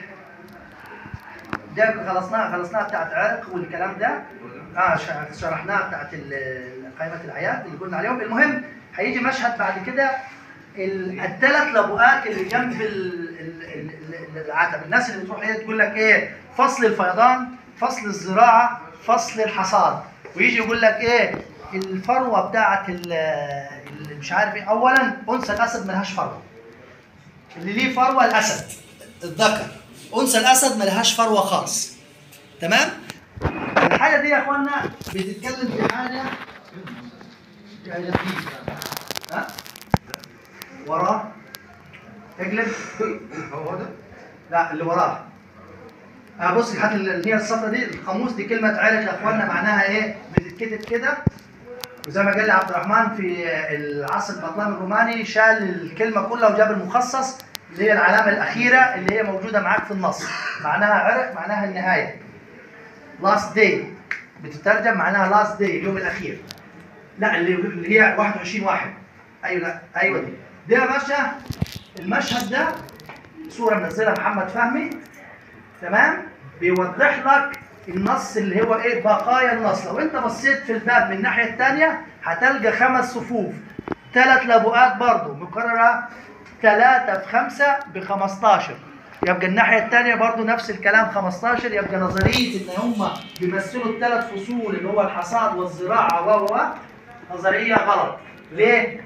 ده خلصناها خلصناها بتاعت عرق والكلام ده اه ش- شرحناها بتاعت ال- قائمة الآيات اللي قلنا عليهم المهم هيجي مشهد بعد كده الثلاث لبؤات اللي جنب ال- ال- ال- ال- العتب الناس اللي بتروح هي تقول لك ايه فصل الفيضان فصل الزراعة فصل الحصاد ويجي يقول لك ايه الفروة بتاعت ال- ال- مش عارف ايه اولا انثى الاسد ملهاش فروة اللي ليه فروة الاسد الذكر انثى الاسد ملهاش فروة خالص تمام الحاجة دي يا اخوانا بتتكلم في حاجة يعني لطيفة. ها وراه اقلب هو ده لا اللي وراه اه بص هات اللي هي الصفرة دي القاموس دي كلمة عرق يا اخوانا معناها ايه؟ بتتكتب كده وزي ما قال لي عبد الرحمن في العصر البطلمي الروماني شال الكلمة كلها وجاب المخصص اللي هي العلامة الأخيرة اللي هي موجودة معاك في النص معناها عرق معناها النهاية last day بتترجم معناها last day اليوم الأخير لا اللي اللي هي 21 واحد ايوه لا ايوه دي ده يا باشا المشهد ده صوره منزلها محمد فهمي تمام بيوضح لك النص اللي هو ايه بقايا النص لو انت بصيت في الباب من الناحيه الثانيه هتلقى خمس صفوف ثلاث لبؤات برضو مكرره ثلاثة في خمسة ب 15 يبقى الناحية الثانية برضو نفس الكلام 15 يبقى نظرية إن هم بيمثلوا الثلاث فصول اللي هو الحصاد والزراعة و و و نظرية غلط ليه؟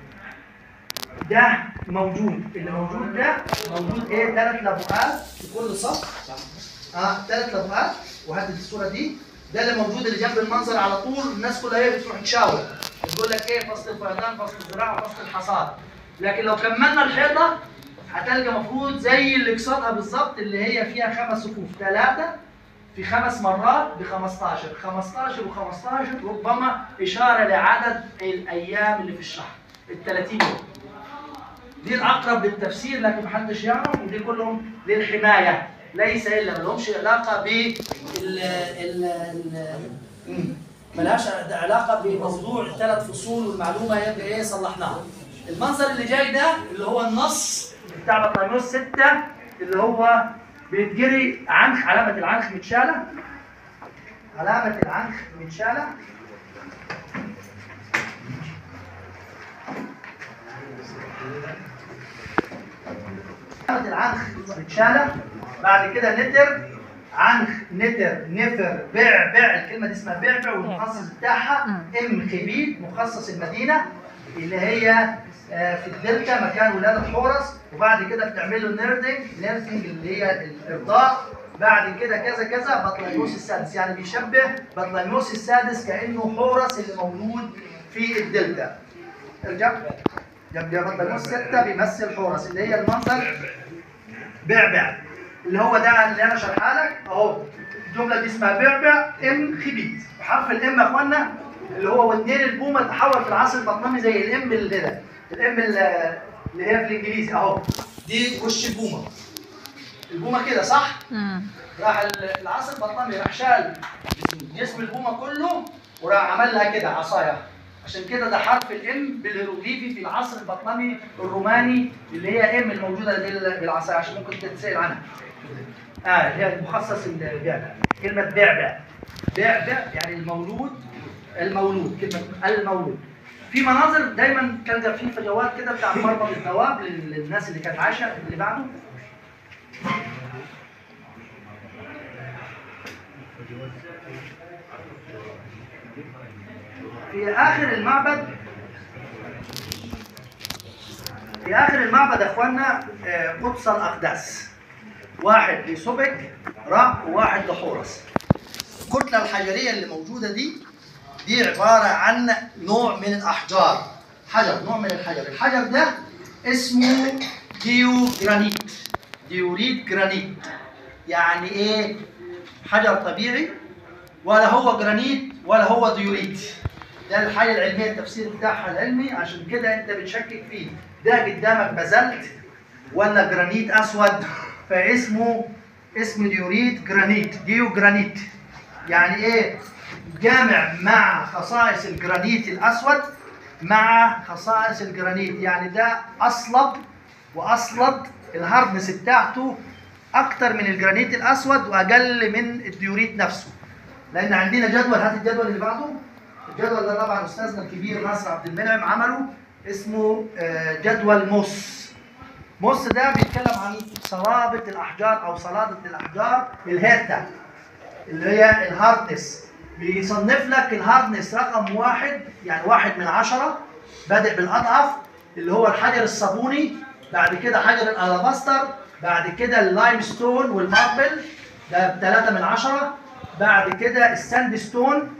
ده موجود اللي موجود ده موجود ايه ثلاث لبؤات في كل صف اه ثلاث لبؤات وهات الصوره دي ده اللي موجود اللي جنب المنظر على طول الناس كلها ايه بتروح تشاور بتقول لك ايه فصل الفيضان فصل الزراعه فصل الحصاد لكن لو كملنا الحيطه هتلقى مفروض زي اللي قصادها بالظبط اللي هي فيها خمس صفوف ثلاثه في خمس مرات ب 15 15 و15 ربما اشاره لعدد الايام اللي في الشهر ال 30 يوم دي الاقرب للتفسير لكن محدش يعرف ودي كلهم للحمايه ليس الا ما لهمش علاقه بال ال ال ال- ملهاش علاقه بموضوع الثلاث فصول والمعلومه يبقى ايه صلحناها المنظر اللي جاي ده اللي هو النص بتاع بطليموس 6 اللي هو بيتجري عنخ علامه العنخ متشاله علامه العنخ متشاله علامة العنخ متشالة بعد كده نتر عنخ نتر نفر بعبع الكلمة دي اسمها بعبع والمخصص بتاعها ام خبيب مخصص المدينة اللي هي آه، في الدلتا مكان ولادة حورس وبعد كده بتعمل له نيردنج نيردنج اللي هي الارضاء بعد كده كذا كذا بطليموس السادس يعني بيشبه بطليموس السادس كانه حورس اللي موجود في الدلتا ارجع يبقى بطليموس ستة بيمثل حورس اللي هي المنظر بعبع اللي هو ده اللي انا شرحها لك اهو الجمله دي اسمها بعبع ام خبيت وحرف الام يا اخوانا اللي هو والنين البومه تحول في العصر البطنمي زي الام اللي هنا الام اللي اللي هي في الانجليزي اهو دي وش البومه البومه كده صح؟ مم. راح ال- العصر البطنمي راح شال جسم البومه كله وراح عمل لها كده عصايه عشان كده ده حرف الام بالهيروغليفي في العصر البطنمي الروماني اللي هي ام الموجوده بال- بالعصايه عشان ممكن تتسال عنها. اه هي المخصص البعبع كلمه بعبع بعبع يعني المولود المولود كلمه المولود في مناظر دايما كان في فجوات كده بتاع مربط الدواب للناس اللي كانت عايشه اللي بعده في اخر المعبد في اخر المعبد يا اخوانا آه، قدس الاقداس واحد لسبك را وواحد لحورس الكتله الحجريه اللي موجوده دي دي عباره عن نوع من الاحجار حجر نوع من الحجر الحجر ده اسمه ديو جرانيت ديوريت جرانيت يعني ايه حجر طبيعي ولا هو جرانيت ولا هو ديوريت ده الحاجه العلميه التفسير بتاعها العلمي عشان كده انت بتشكك فيه ده قدامك بازلت ولا جرانيت اسود فاسمه اسم ديوريت جرانيت ديو جرانيت يعني ايه جامع مع خصائص الجرانيت الاسود مع خصائص الجرانيت يعني ده اصلب واصلد الهاردنس بتاعته اكتر من الجرانيت الاسود واقل من الديوريت نفسه لان عندنا جدول هات الجدول اللي بعده الجدول ده طبعا استاذنا الكبير ناصر عبد المنعم عمله اسمه آه، جدول موس موس ده بيتكلم عن صلابه الاحجار او صلابه الاحجار الهيرتا اللي هي الهاردنس بيصنف لك الهاردنس رقم واحد يعني واحد من عشرة بادئ بالأضعف اللي هو الحجر الصابوني بعد كده حجر الألاباستر بعد كده اللايم ستون والماربل ده بثلاثة من عشرة بعد كده الساند ستون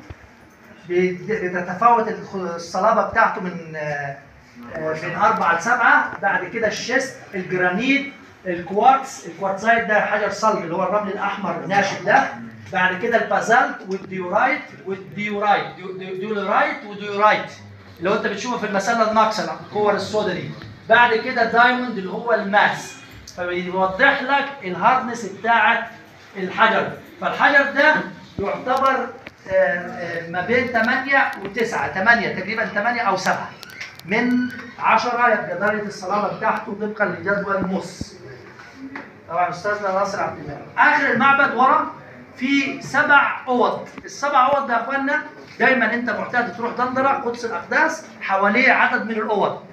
بت- بتتفاوت الخ- الصلابة بتاعته من آه، آه، من أربعة لسبعة بعد كده الشيست الجرانيت الكوارتز الكوارتزايت ده حجر صلب اللي هو الرمل الأحمر الناشف ده بعد كده البازالت والديورايت والديورايت ديو- ديو- ديولارايت وديورايت اللي هو انت بتشوفه في المسله الناقصه الكور السوداء دي بعد كده الدايموند اللي هو الماس فبيوضح لك الهاردنس بتاعت الحجر فالحجر ده يعتبر آه، آه، ما بين 8 و9 8 تقريبا 8 او 7 من 10 يبقى درجه الصلابه بتاعته طبقا لجدول موس طبعا استاذنا ناصر عبد المنعم اخر المعبد ورا في سبع اوض السبع اوض ده يا اخوانا دايما انت معتاد تروح دندره قدس الاقداس حواليه عدد من الاوض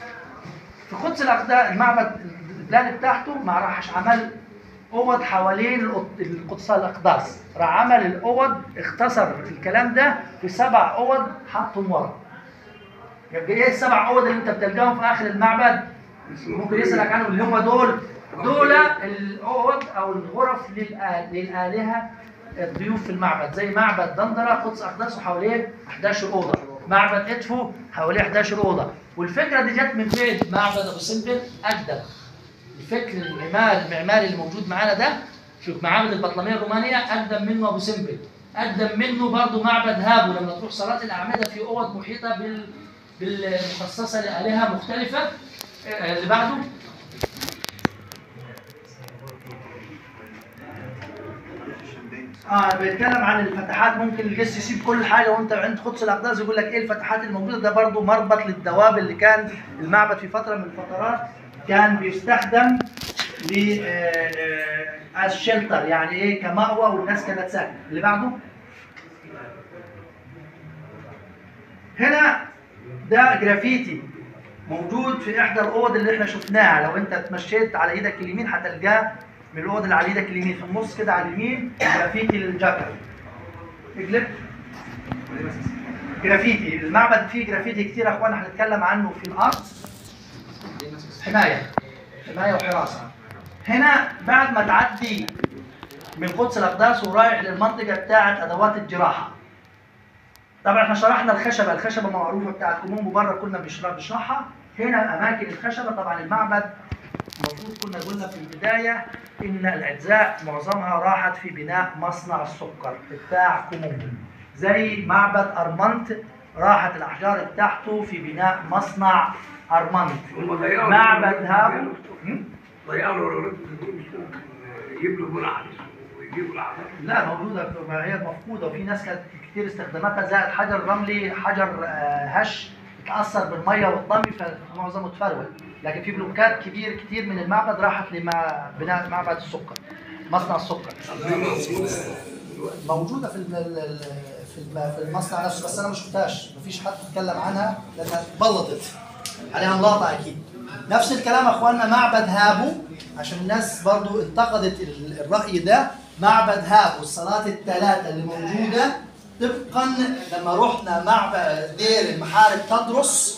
في قدس الاقداس المعبد البلان بتاعته ما راحش عمل اوض حوالين القد- القدس الاقداس راح عمل الاوض اختصر الكلام ده في سبع اوض حطهم ورا يبقى ايه السبع اوض اللي انت بتلقاهم في اخر المعبد ممكن يسالك عنهم اللي هم دول دول الاوض او الغرف للآ- للالهه الضيوف في المعبد زي معبد دندره قدس اقداس وحواليه 11 اوضه معبد ادفو حواليه 11 اوضه والفكره دي جت من فين معبد ابو سمبل اقدم الفكر المعماري المعماري اللي موجود معانا ده شوف معابد البطلميه الرومانيه اقدم منه ابو سمبل اقدم منه برضه معبد هابو لما تروح صلاه الاعمده في اوض محيطه بال بالمخصصه لالهه مختلفه آه، اللي بعده اه بيتكلم عن الفتحات ممكن الجس يسيب كل حاجه وانت عند قدس الاقداس يقول لك ايه الفتحات الموجوده ده برضو مربط للدواب اللي كان المعبد في فتره من الفترات كان بيستخدم ل الشلتر يعني ايه كمأوى والناس كانت ساكنه اللي بعده هنا ده جرافيتي موجود في احدى الاوض اللي احنا شفناها لو انت اتمشيت على ايدك اليمين هتلقاه من الاوض اللي على ايدك اليمين في النص كده على اليمين جرافيتي للجاكر اقلب جرافيتي المعبد فيه جرافيتي كتير يا اخوانا هنتكلم عنه في الارض حمايه حمايه وحراسه هنا بعد ما تعدي من قدس الاقداس ورايح للمنطقه بتاعه ادوات الجراحه طبعا احنا شرحنا الخشبه الخشبه معروفه بتاعت كومومبو بره كنا بنشرح بنشرحها هنا اماكن الخشبه طبعا المعبد المفروض كنا قلنا في البدايه ان الاجزاء معظمها راحت في بناء مصنع السكر بتاع كومومبو زي معبد ارمنت راحت الاحجار بتاعته في بناء مصنع ارمنت معبد هابو هم؟ ضيعوا له رد مش ممكن يجيب له منعم ويجيب له اعمال لا موجودة ما هي مفقودة وفي ناس كانت كتير استخداماتها زائد حجر رملي حجر آه، هش اتأثر بالمية والطمي فمعظمه اتفرول لكن في بلوكات كبير كتير من المعبد راحت لما بناء معبد السكر مصنع السكر موجودة في الم- ال- ال- في الم- في المصنع نفسه بس أنا ما شفتهاش مفيش حد اتكلم عنها لأنها بلطت عليها ملاطة أكيد نفس الكلام يا اخواننا معبد هابو عشان الناس برضو انتقدت ال- الرأي ده معبد هابو الصلاة الثلاثة اللي موجودة طبقا لما رحنا معبد دير المحارب تدرس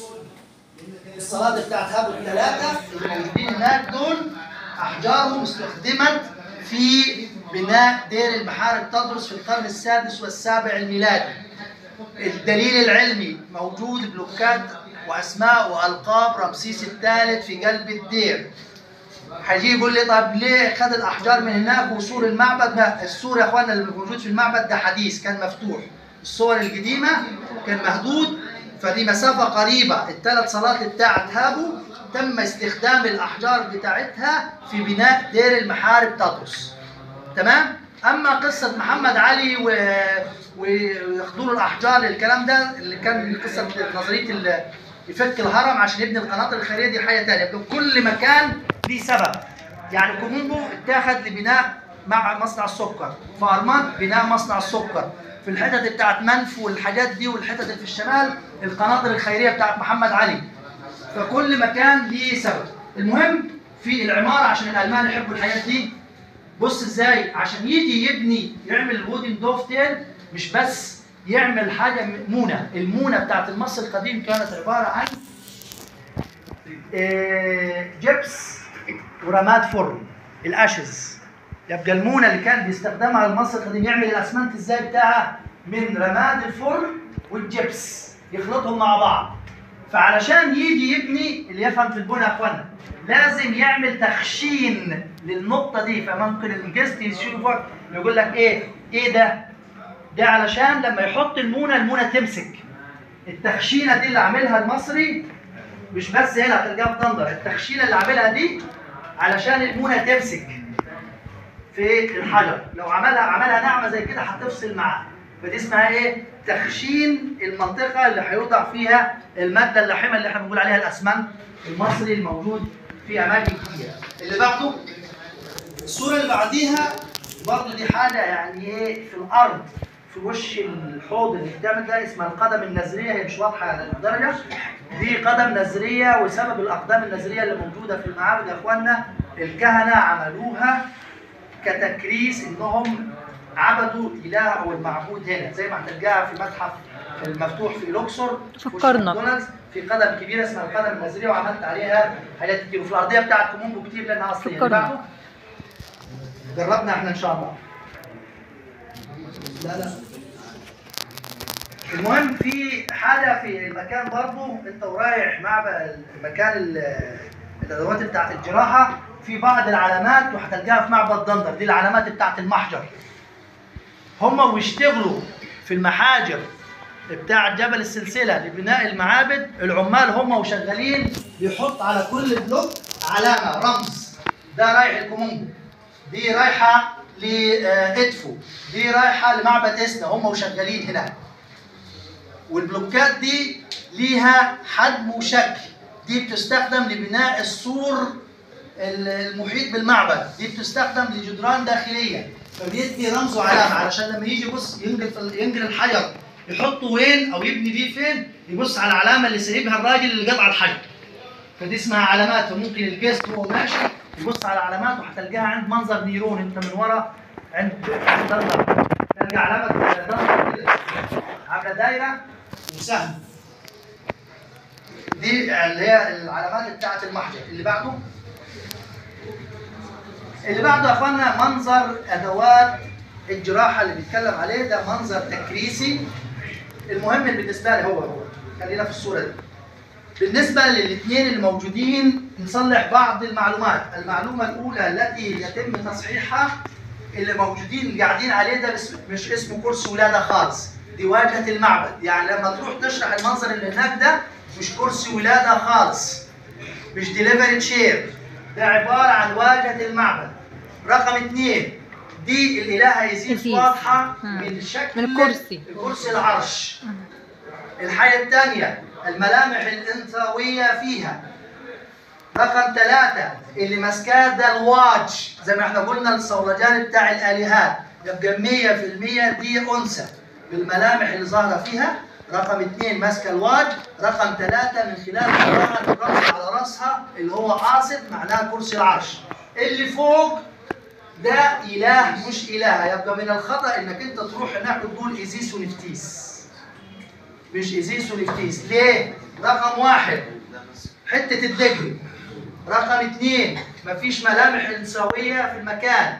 الصلاة بتاعت هابو الثلاثة اللي موجودين هناك دول أحجارهم استخدمت في بناء دير المحارب تدرس في القرن السادس والسابع الميلادي الدليل العلمي موجود بلوكات واسماء والقاب رمسيس الثالث في قلب الدير هيجي يقول لي طب ليه خد الاحجار من هناك وسور المعبد لا السور يا اخوانا اللي موجود في المعبد ده حديث كان مفتوح الصور القديمه كان مهدود فدي مسافه قريبه الثلاث صلاه بتاعت هابو تم استخدام الاحجار بتاعتها في بناء دير المحارب تطرس تمام اما قصه محمد علي و... وياخدوا له الاحجار الكلام ده اللي كان قصه نظريه ال- يفك الهرم عشان يبني القناطر الخيريه دي حاجه ثانيه يبقى كل مكان ليه سبب يعني كومومبو اتاخد لبناء مع مصنع السكر فارمان بناء مصنع السكر في الحتت بتاعت منف والحاجات دي والحتت اللي في الشمال القناطر الخيريه بتاعت محمد علي فكل مكان ليه سبب المهم في العماره عشان الالمان يحبوا الحاجات دي بص ازاي عشان يجي يبني يعمل الوودن دوف تيل مش بس يعمل حاجه مونه المونه بتاعت المصري القديم كانت عباره عن آه، جبس ورماد فرن الاشز يبقى المونه اللي كان بيستخدمها المصري القديم يعمل الاسمنت ازاي بتاعها من رماد الفرن والجبس يخلطهم مع بعض فعلشان يجي يبني اللي يفهم في البنى يا اخوانا لازم يعمل تخشين للنقطه دي فممكن الجست يشوفك يقول لك ايه ايه ده ده علشان لما يحط المونه المونه تمسك التخشينه دي اللي عاملها المصري مش بس هنا هتلقاها في طنطا التخشينه اللي عاملها دي علشان المونه تمسك في الحجر لو عملها عملها ناعمه زي كده هتفصل معاه فدي اسمها ايه تخشين المنطقه اللي هيوضع فيها الماده اللاحمه اللي احنا بنقول عليها الاسمنت المصري الموجود في اماكن كتيره اللي بعده الصوره اللي بعديها برضه دي حاجه يعني ايه في الارض في وش الحوض اللي بتعمل ده اسمها القدم النزريه هي مش واضحه على الدرجه دي قدم نزريه وسبب الاقدام النزريه اللي موجوده في المعابد يا اخوانا الكهنه عملوها كتكريس انهم عبدوا الاله او المعبود هنا زي ما هتلقاها في متحف المفتوح في الاقصر في وش فكرنا. ماكدونالدز في قدم كبيره اسمها القدم النزريه وعملت عليها حاجات كتير وفي الارضيه بتاعت كومومبو كتير لانها اصليه اللي فكرنا. بعده جربنا احنا ان شاء الله لا لا المهم في حاجه في المكان برضه انت ورايح معبد مكان ال- الادوات بتاعت الجراحه في بعض العلامات وهتلقاها في معبد دندر دي العلامات بتاعت المحجر هم ويشتغلوا في المحاجر بتاع جبل السلسله لبناء المعابد العمال هم وشغالين بيحط على كل بلوك علامه رمز ده رايح الكومونجو دي رايحه لادفو دي رايحه لمعبد اسنا هم وشغالين هناك والبلوكات دي ليها حجم وشكل دي بتستخدم لبناء السور المحيط بالمعبد دي بتستخدم لجدران داخليه فبيدي رمز وعلامه علشان لما يجي يبص ينقل في- ينقل الحجر يحطه وين او يبني بيه فين يبص على العلامه اللي سايبها الراجل اللي قطع الحجر فدي اسمها علامات فممكن الجست وهو ماشي يبص على علامات وهتلقاها عند منظر نيرون انت من ورا عند عند دندر تلقى علامه دندر كده عامله دايره وسهم دي اللي هي العلامات بتاعت المحجر اللي بعده اللي بعده يا اخوانا منظر ادوات الجراحه اللي بيتكلم عليه ده منظر تكريسي المهم بالنسبه لي هو هو خلينا في الصوره دي بالنسبه للاثنين الموجودين نصلح بعض المعلومات المعلومه الاولى التي يتم تصحيحها اللي موجودين اللي قاعدين عليه ده بس- مش اسمه كرسي ولاده خالص دي واجهه المعبد يعني لما تروح تشرح المنظر اللي هناك ده مش كرسي ولاده خالص مش ديليفري تشير ده عباره عن واجهه المعبد رقم اثنين دي الالهه يزيد يزيد. واضحه مم. من شكل من الكرسي. الكرسي العرش الحاجه الثانيه الملامح الانثويه فيها رقم ثلاثة اللي ماسكاه ده الواج زي ما احنا قلنا الصولجان بتاع الآلهات يبقى 100% دي أنثى بالملامح اللي ظاهرة فيها رقم اثنين ماسكة الواج رقم ثلاثة من خلال قراءة الرمز على رأسها اللي هو قاصد معناها كرسي العرش اللي فوق ده إله مش إله يبقى من الخطأ إنك أنت تروح هناك وتقول إيزيس ونفتيس مش إيزيس ونفتيس ليه؟ رقم واحد حتة الدجل رقم اثنين مفيش ملامح انثوية في المكان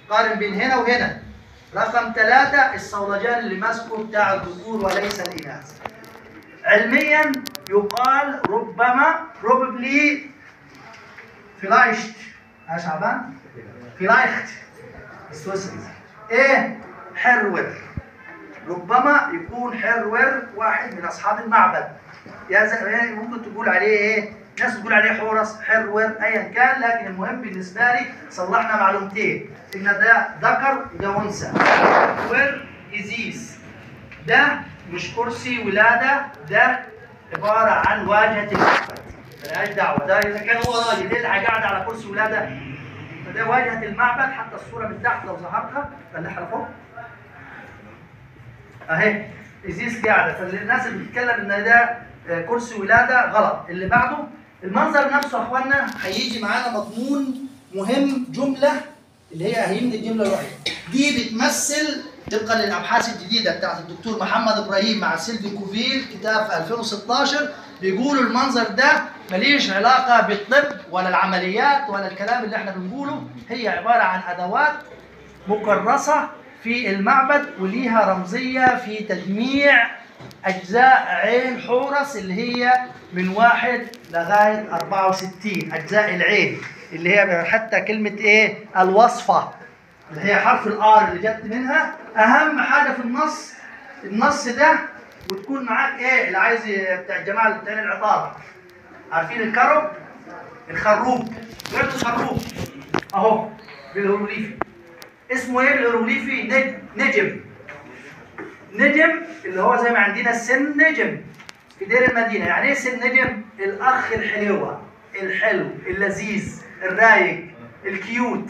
قارن بين هنا وهنا رقم ثلاثة الصولجان اللي ماسكه بتاع الذكور وليس الإناث علميا يقال ربما probably vielleicht يا شعبان vielleicht السويسري ايه حرور ربما يكون حرور واحد من اصحاب المعبد يا زي يعني ممكن تقول عليه ايه ناس تقول عليه حورس حرور ايا كان لكن المهم بالنسبه لي صلحنا معلومتين ان ده ذكر وده انثى حرور ازيز ده مش كرسي ولاده ده عباره عن واجهه المعبد ملهاش دعوه ده اذا كان هو راجل ليه اللي قاعد على كرسي ولاده فده واجهه المعبد حتى الصوره من تحت لو ظهرتها فلنحها لفوق اهي ازيز قاعده فالناس اللي بتتكلم ان ده آه، كرسي ولاده غلط اللي بعده المنظر نفسه يا اخوانا هيجي معانا مضمون مهم جمله اللي هي هيمن الجمله الوحيده دي بتمثل طبقا للابحاث الجديده بتاعت الدكتور محمد ابراهيم مع سيلفي كوفيل كتاب في 2016 بيقولوا المنظر ده مليش علاقه بالطب ولا العمليات ولا الكلام اللي احنا بنقوله هي عباره عن ادوات مكرسة في المعبد وليها رمزية في تجميع أجزاء عين حورس اللي هي من واحد لغاية 64 أجزاء العين اللي هي حتى كلمة إيه الوصفة اللي هي حرف الآر اللي جت منها أهم حاجة في النص النص ده وتكون معاك إيه اللي عايز بتاع الجماعة بتاع العطارة عارفين الكرب الخروب غير الخروب أهو بالهيروغليفي اسمه ايه الهيروغليفي نجم نجم نجم اللي هو زي ما عندنا السن نجم في دير المدينه يعني ايه سن نجم الاخ الحلوه الحلو اللذيذ الرايق الكيوت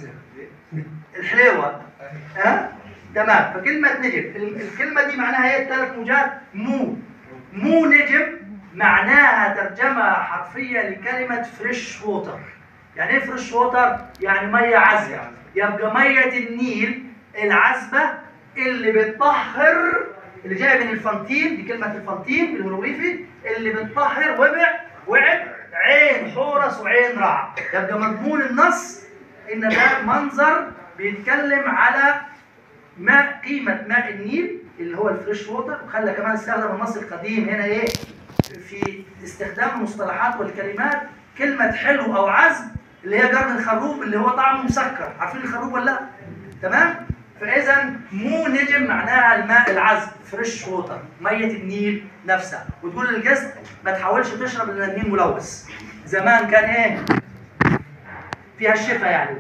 الحلوه ها تمام فكلمه نجم ال- الكلمه دي معناها ايه ثلاث موجات مو مو نجم معناها ترجمه حرفيه لكلمه فريش ووتر يعني ايه فريش ووتر؟ يعني ميه عذبه يبقى ميه النيل العذبه اللي بتطهر اللي جايه من الفانتين دي كلمه الفانتين بالهيروغليفي اللي بتطهر وبع وعب عين حورس وعين رع يبقى مضمون النص ان ده منظر بيتكلم على ماء قيمه ماء النيل اللي هو الفريش ووتر وخلى كمان استخدم النص القديم هنا ايه في استخدام المصطلحات والكلمات كلمة حلو أو عذب اللي هي جرد الخروب اللي هو طعمه مسكر عارفين الخروب ولا لا؟ تمام؟ فإذا مو نجم معناها الماء العذب فريش ووتر مية النيل نفسها وتقول للجسم ما تحاولش تشرب لأن النيل ملوث زمان كان إيه؟ فيها الشفا يعني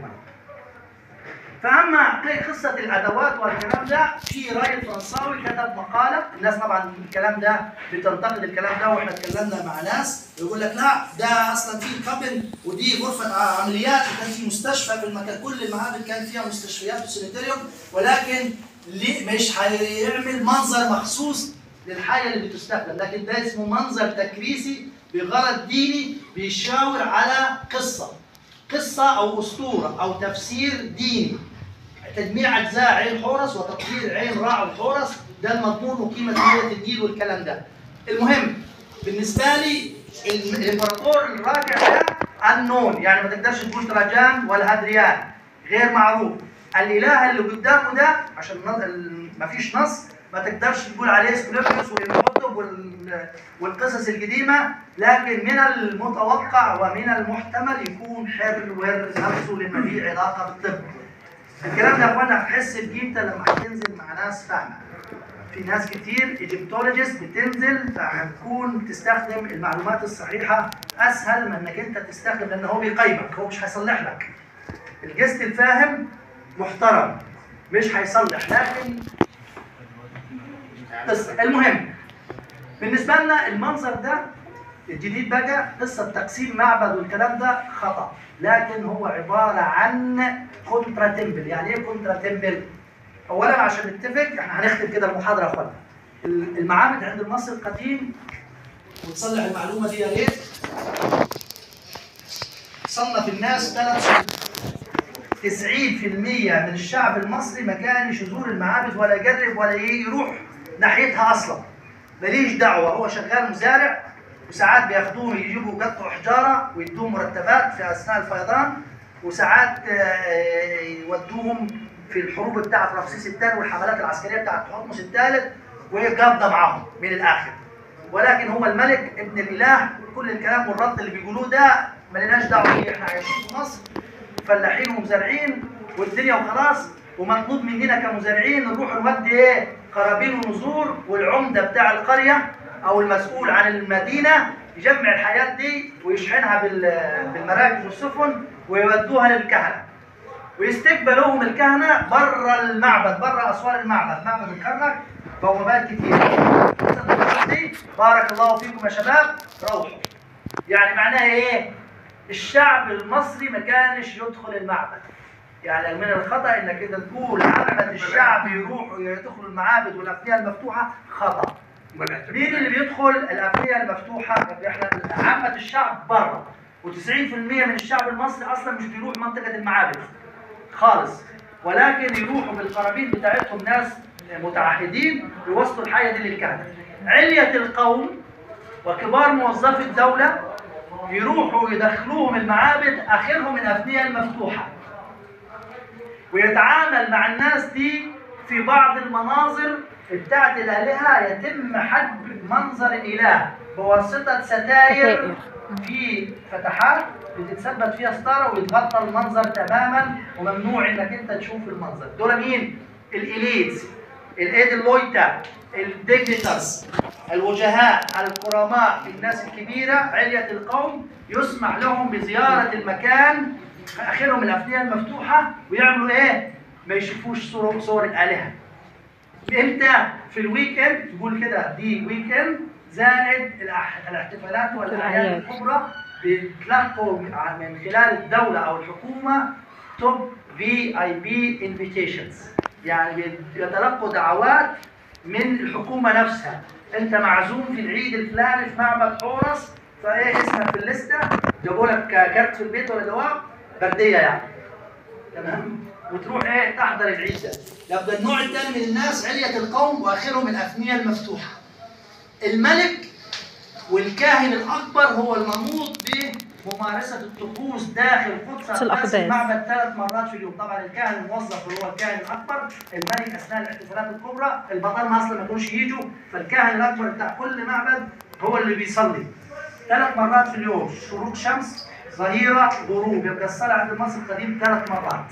فاما قصه الادوات والكلام ده في راجل فرنساوي كتب مقاله الناس طبعا الكلام ده بتنتقد الكلام ده واحنا اتكلمنا مع ناس يقول لك لا ده اصلا في كابن ودي غرفه ع- عمليات وكان في مستشفى في المكان كل المعابد كان فيها مستشفيات وسانيتاريوم ولكن ليه مش هيعمل منظر مخصوص للحاجه اللي بتستخدم لكن ده اسمه منظر تكريسي بغرض ديني بيشاور على قصه قصة أو أسطورة أو تفسير ديني تجميع أجزاء عين حورس وتطهير عين راع الحورس ده المضمون وقيمة مية النيل والكلام ده المهم بالنسبة لي الم- الإمبراطور الراجع ده النون يعني ما تقدرش تقول تراجان ولا هادريان غير معروف الإله اللي قدامه ده عشان ما فيش نص ما تقدرش تقول عليه سكليبيوس والكتب وال- والقصص القديمة لكن من المتوقع ومن المحتمل يكون حرور نفسه لما ليه علاقة بالطب الكلام ده يا اخوانا هتحس بقيمته لما هتنزل مع ناس فاهمة في ناس كتير ايجيبتولوجيست بتنزل فهتكون تستخدم المعلومات الصحيحة أسهل من إنك أنت تستخدم لأن هو بيقيمك هو مش هيصلح لك الجست الفاهم محترم مش هيصلح لكن قصة المهم بالنسبة لنا المنظر ده الجديد بقى قصة تقسيم معبد والكلام ده خطأ لكن هو عبارة عن كونترا تمبل يعني ايه كونترا تمبل؟ أولا عشان نتفق احنا هنختم كده المحاضرة يا اخوانا المعابد عند المصري القديم وتصلح المعلومة دي يا ريت صنف الناس ثلاث صنوف 90% من الشعب المصري ما كانش يزور المعابد ولا يجرب ولا يروح ناحيتها اصلا ماليش دعوه هو شغال مزارع وساعات بياخدوه يجيبوا قطعوا حجاره ويدوه مرتبات في اثناء الفيضان وساعات آه، يودوهم في الحروب بتاعت رمسيس الثاني والحملات العسكريه بتاعت حتمس الثالث وقابضه معاهم من الاخر ولكن هو الملك ابن الاله كل الكلام والرد اللي بيقولوه ده مالناش دعوه بيه احنا عايشين في مصر فلاحين ومزارعين والدنيا وخلاص ومطلوب مننا كمزارعين نروح نودي ايه قرابين ونزور والعمده بتاع القريه او المسؤول عن المدينه يجمع الحاجات دي ويشحنها بال- بالمراكب والسفن ويودوها للكهنه ويستقبلوهم الكهنه بره المعبد بره اسوار المعبد معبد الكرنك بوابات كتير دي بارك الله فيكم يا شباب روحوا يعني معناها ايه الشعب المصري ما كانش يدخل المعبد يعني من الخطا انك انت تقول عامه الشعب يروحوا يدخلوا المعابد والافنيه المفتوحه خطا مين اللي بيدخل الافنيه المفتوحه احنا عامه الشعب بره و90% من الشعب المصري اصلا مش بيروح منطقه المعابد خالص ولكن يروحوا بالقرابين بتاعتهم ناس متعهدين يوصلوا الحاجه دي للكهنه عليه القوم وكبار موظفي الدوله يروحوا يدخلوهم المعابد اخرهم الافنيه المفتوحه ويتعامل مع الناس دي في بعض المناظر بتاعت الآلهة يتم حجب منظر الإله بواسطة ستاير ستائر. في فتحات بتتثبت فيها ستارة ويتغطى المنظر تماما وممنوع انك انت تشوف المنظر دول مين؟ الإليتس الايد اللويتا الديجنيترز الوجهاء الكرماء الناس الكبيرة علية القوم يسمح لهم بزيارة المكان اخرهم الافنيه المفتوحه ويعملوا ايه؟ ما يشوفوش صور صور الالهه. امتى؟ في الويك اند تقول كده دي ويك اند زائد الأح- الاحتفالات والاعياد الأعياد. الكبرى بيتلقوا من خلال الدوله او الحكومه توب في اي بي انفيتيشنز يعني بيتلقوا دعوات من الحكومه نفسها انت معزوم في العيد الفلاني في معبد حورس فايه اسمك في الليسته جابوا لك كارت في البيت ولا جواب برديه يعني تمام وتروح ايه تحضر العيد ده يبقى النوع الثاني من الناس علية القوم واخرهم الافنيه المفتوحه الملك والكاهن الاكبر هو المنوط بممارسه الطقوس داخل قدس قدس اقداس الأقداس. المعبد ثلاث مرات في اليوم طبعا الكاهن الموظف اللي هو الكاهن الاكبر الملك اثناء الاحتفالات الكبرى البطالمه اصلا ما يكونش يجوا فالكاهن الاكبر بتاع كل معبد هو اللي بيصلي ثلاث مرات في اليوم شروق شمس ظهيره غروب يبقى الصلاه عند المصري القديم ثلاث مرات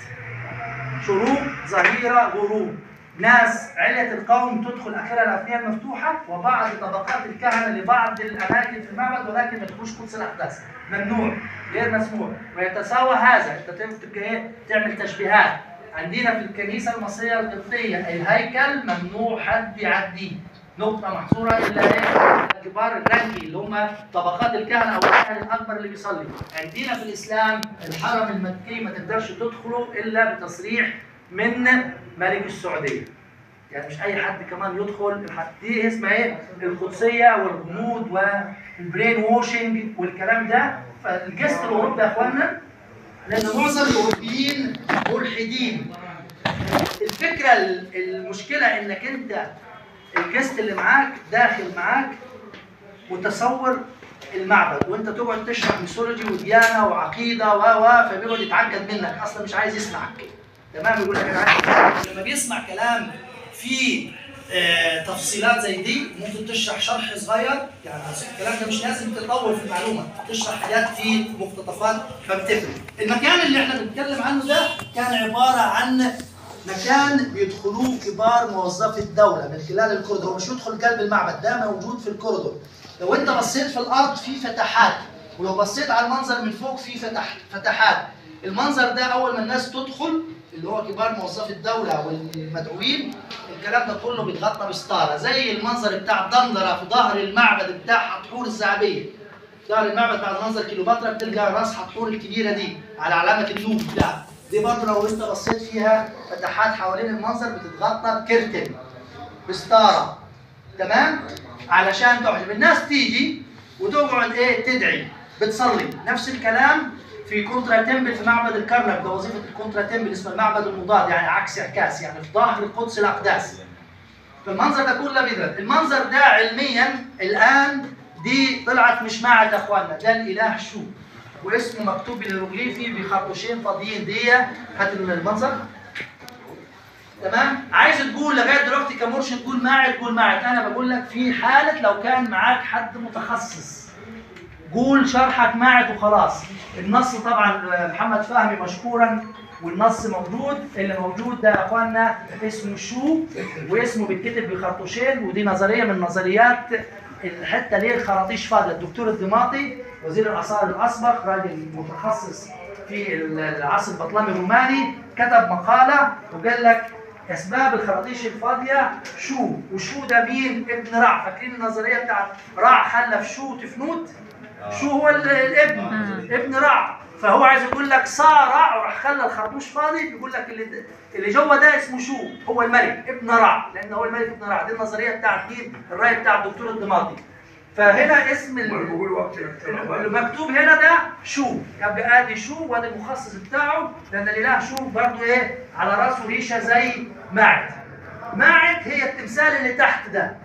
شروق ظهيرة غروب ناس علية القوم تدخل آخرها الأفنية المفتوحة وبعض طبقات الكهنة لبعض الأماكن في المعبد ولكن ما تدخلوش قدس الأقداس ممنوع غير مسموح ويتساوى هذا أنت تبقى إيه تعمل تشبيهات عندنا في الكنيسة المصرية القبطية الهيكل ممنوع حد يعديه نقطة محصورة إلا إيه كبار الرنجي اللي هم طبقات الكهنة أو الكاهن الأكبر اللي بيصلي عندنا في الإسلام الحرم المكي ما تقدرش تدخله إلا بتصريح من ملك السعودية يعني مش أي حد كمان يدخل الح- دي اسمها إيه القدسية والغموض والبرين ووشنج والكلام ده فالجست الأوروبي يا إخوانا لأن معظم الأوروبيين ملحدين الفكرة ال- المشكلة إنك أنت الجست اللي معاك داخل معاك متصور المعبد وانت تقعد تشرح ميثولوجي وديانه وعقيده و و فبيقعد يتعقد منك اصلا مش عايز يسمعك تمام يقول لك انا عايز لما بيسمع كلام فيه آه تفصيلات زي دي ممكن تشرح شرح صغير يعني الكلام ده مش لازم تطول في المعلومه تشرح حاجات في مقتطفات فبتفرق المكان اللي احنا بنتكلم عنه ده كان عباره عن مكان بيدخلوه كبار موظفي الدوله من خلال الكوريدور هو مش يدخل قلب المعبد ده موجود في الكوريدور لو انت بصيت في الارض في فتحات ولو بصيت على المنظر من فوق في فتح فتحات المنظر ده اول ما الناس تدخل اللي هو كبار موظفي الدوله والمدعوين الكلام ده كله بيتغطى بستاره زي المنظر بتاع دندره في ظهر المعبد بتاع حتحور الذهبيه ظهر المعبد بعد منظر كيلوباترا بتلقى راس حتحور الكبيره دي على علامه النوم لا دي برضه لو انت بصيت فيها فتحات حوالين المنظر بتتغطى بكرتن بستاره تمام علشان تعجب الناس تيجي وتقعد ايه تدعي بتصلي نفس الكلام في كونترا تمبل في معبد الكرنك ده وظيفه الكونترا تمبل اسمه المعبد المضاد يعني عكس اعكاس يعني في ظهر قدس الاقداس فالمنظر ده كله بيدرس المنظر ده علميا الان دي طلعت مش معت يا اخواننا ده الاله شو واسمه مكتوب بالهيروغليفي بخرطوشين فاضيين دي هات المنظر تمام عايز تقول لغايه دلوقتي كمرشد تقول معي تقول معي انا بقول لك في حاله لو كان معاك حد متخصص قول شرحك معك وخلاص النص طبعا محمد فهمي مشكورا والنص موجود اللي موجود ده يا اخوانا اسمه شو واسمه بيتكتب بخرطوشين ودي نظريه من نظريات الحته ليه الخراطيش فاضيه الدكتور الدماطي وزير الاثار الاسبق راجل متخصص في العصر البطلمي الروماني كتب مقاله وقال لك اسباب الخراطيش الفاضيه شو وشو ده مين ابن رع فاكرين النظريه بتاعت رع خلف شو تفنوت شو هو ال- الابن ابن رع فهو عايز يقول لك صار رع وراح خلى الخرطوش فاضي بيقول لك اللي اللي جوه ده اسمه شو هو الملك ابن رع لان هو الملك ابن رع دي النظريه بتاعت مين الراي بتاع الدكتور الدماطي فهنا اسم ال- ما بقول وقت اللي مكتوب هنا ده شو يبقى ادي شو وادي المخصص بتاعه لان الاله شو برضه ايه على راسه ريشه زي معد معد هي التمثال اللي تحت ده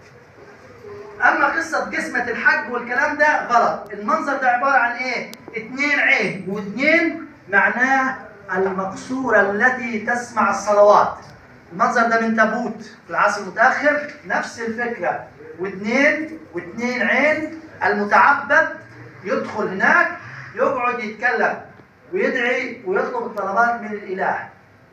اما قصه جسمه الحج والكلام ده غلط المنظر ده عباره عن ايه اتنين عين واتنين معناه المقصوره التي تسمع الصلوات المنظر ده من تابوت في العصر المتاخر نفس الفكره واتنين واتنين عين المتعبد يدخل هناك يقعد يتكلم ويدعي ويطلب الطلبات من الاله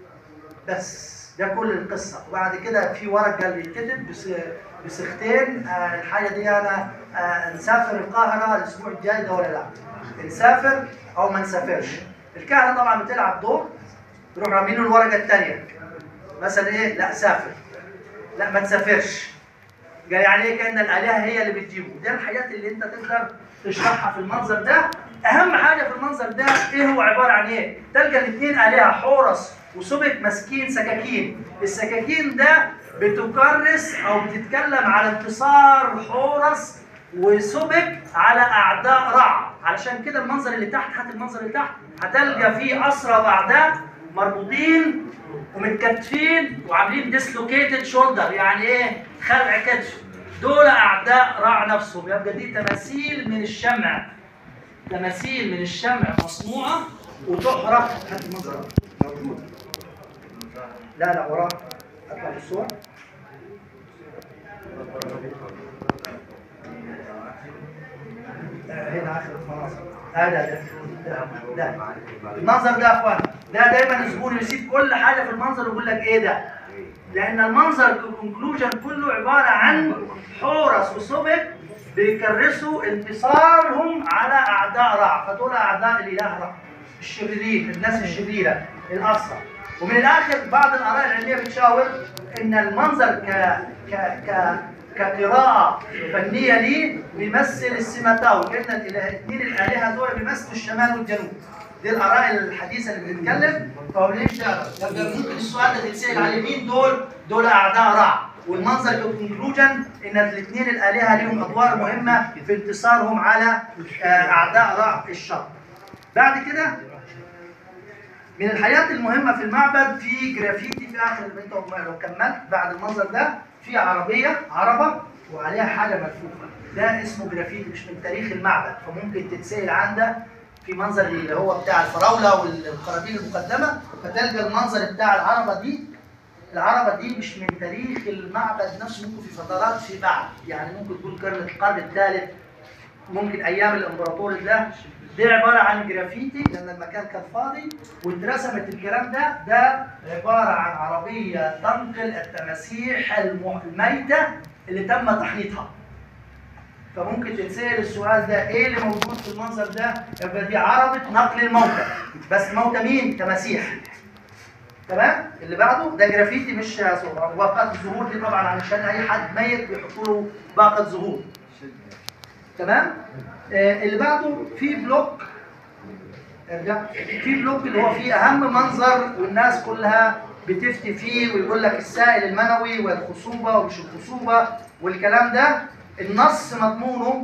بس ده كل القصه وبعد كده في ورقه بيتكتب بس بصيغتين آه الحاجه دي انا آه نسافر القاهره الاسبوع الجاي ده ولا لا نسافر او ما نسافرش الكهنه طبعا بتلعب دور يروح رامين له الورقه الثانيه مثلا ايه لا سافر لا ما تسافرش قال يعني ايه كان الالهه هي اللي بتجيبه ده الحاجات اللي انت تقدر تشرحها في المنظر ده اهم حاجه في المنظر ده ايه هو عباره عن ايه تلقى الاثنين الهه حورس وسبك ماسكين سكاكين السكاكين ده بتكرس او بتتكلم على انتصار حورس وسبك على اعداء رع علشان كده المنظر اللي تحت هات المنظر اللي تحت هتلقى فيه اسرى واعداء مربوطين ومتكتفين وعاملين ديسلوكيتد شولدر يعني ايه خلع كتف دول اعداء رع نفسهم يبقى دي تماثيل من الشمع تماثيل من الشمع مصنوعه وتحرق هات المنظر ده. موجود لا لا وراه اطلع بالصور آه، هنا اخر المناظر هذا ده ده ده المنظر ده يا اخوان ده دايما الزبون يسيب كل حاجه في المنظر ويقول لك ايه ده لان المنظر كونكلوجن كله عباره عن حورس وسبك بيكرسوا انتصارهم على اعداء رع فدول اعداء الاله رع الشريرين الناس الشريره الاسرى ومن الاخر بعض الاراء العلميه بتشاور ان المنظر ك ك ك كقراءة فنية ليه بيمثل السماتاوي كأن الاثنين الآلهة دول بيمثلوا الشمال والجنوب دي الآراء الحديثة اللي بنتكلم فهو ليه شعر يبقى ممكن السؤال ده تتسأل على مين دول دول أعداء رع والمنظر كونكلوجن ان الاثنين الآلهة ليهم أدوار مهمة في انتصارهم على آه، أعداء رع الشر بعد كده من الحاجات المهمة في المعبد في جرافيتي في آخر انت لو كملت بعد المنظر ده في عربية عربة وعليها حاجة ملفوفة ده اسمه جرافيتي مش من تاريخ المعبد فممكن تتسأل عن ده في منظر اللي هو بتاع الفراولة والقرابين المقدمة فتلقى المنظر بتاع العربة دي العربة دي مش من تاريخ المعبد نفسه ممكن في فترات في بعد يعني ممكن تكون قرن القرن الثالث ممكن ايام الامبراطور ده دي عباره عن جرافيتي لان المكان كان فاضي واترسمت الكلام ده ده عباره عن عربيه تنقل التماسيح الم- الميته اللي تم تحنيطها فممكن تتسال السؤال ده ايه اللي موجود في المنظر ده يبقى دي عربه نقل الموتى بس موتى مين تماسيح تمام اللي بعده ده جرافيتي مش صور باقات الظهور دي طبعا علشان اي حد ميت بيحطوا له باقه ظهور تمام آه اللي بعده في بلوك ارجع في بلوك اللي هو فيه اهم منظر والناس كلها بتفتي فيه ويقول لك السائل المنوي والخصوبه ومش الخصوبه والكلام ده النص مضمونه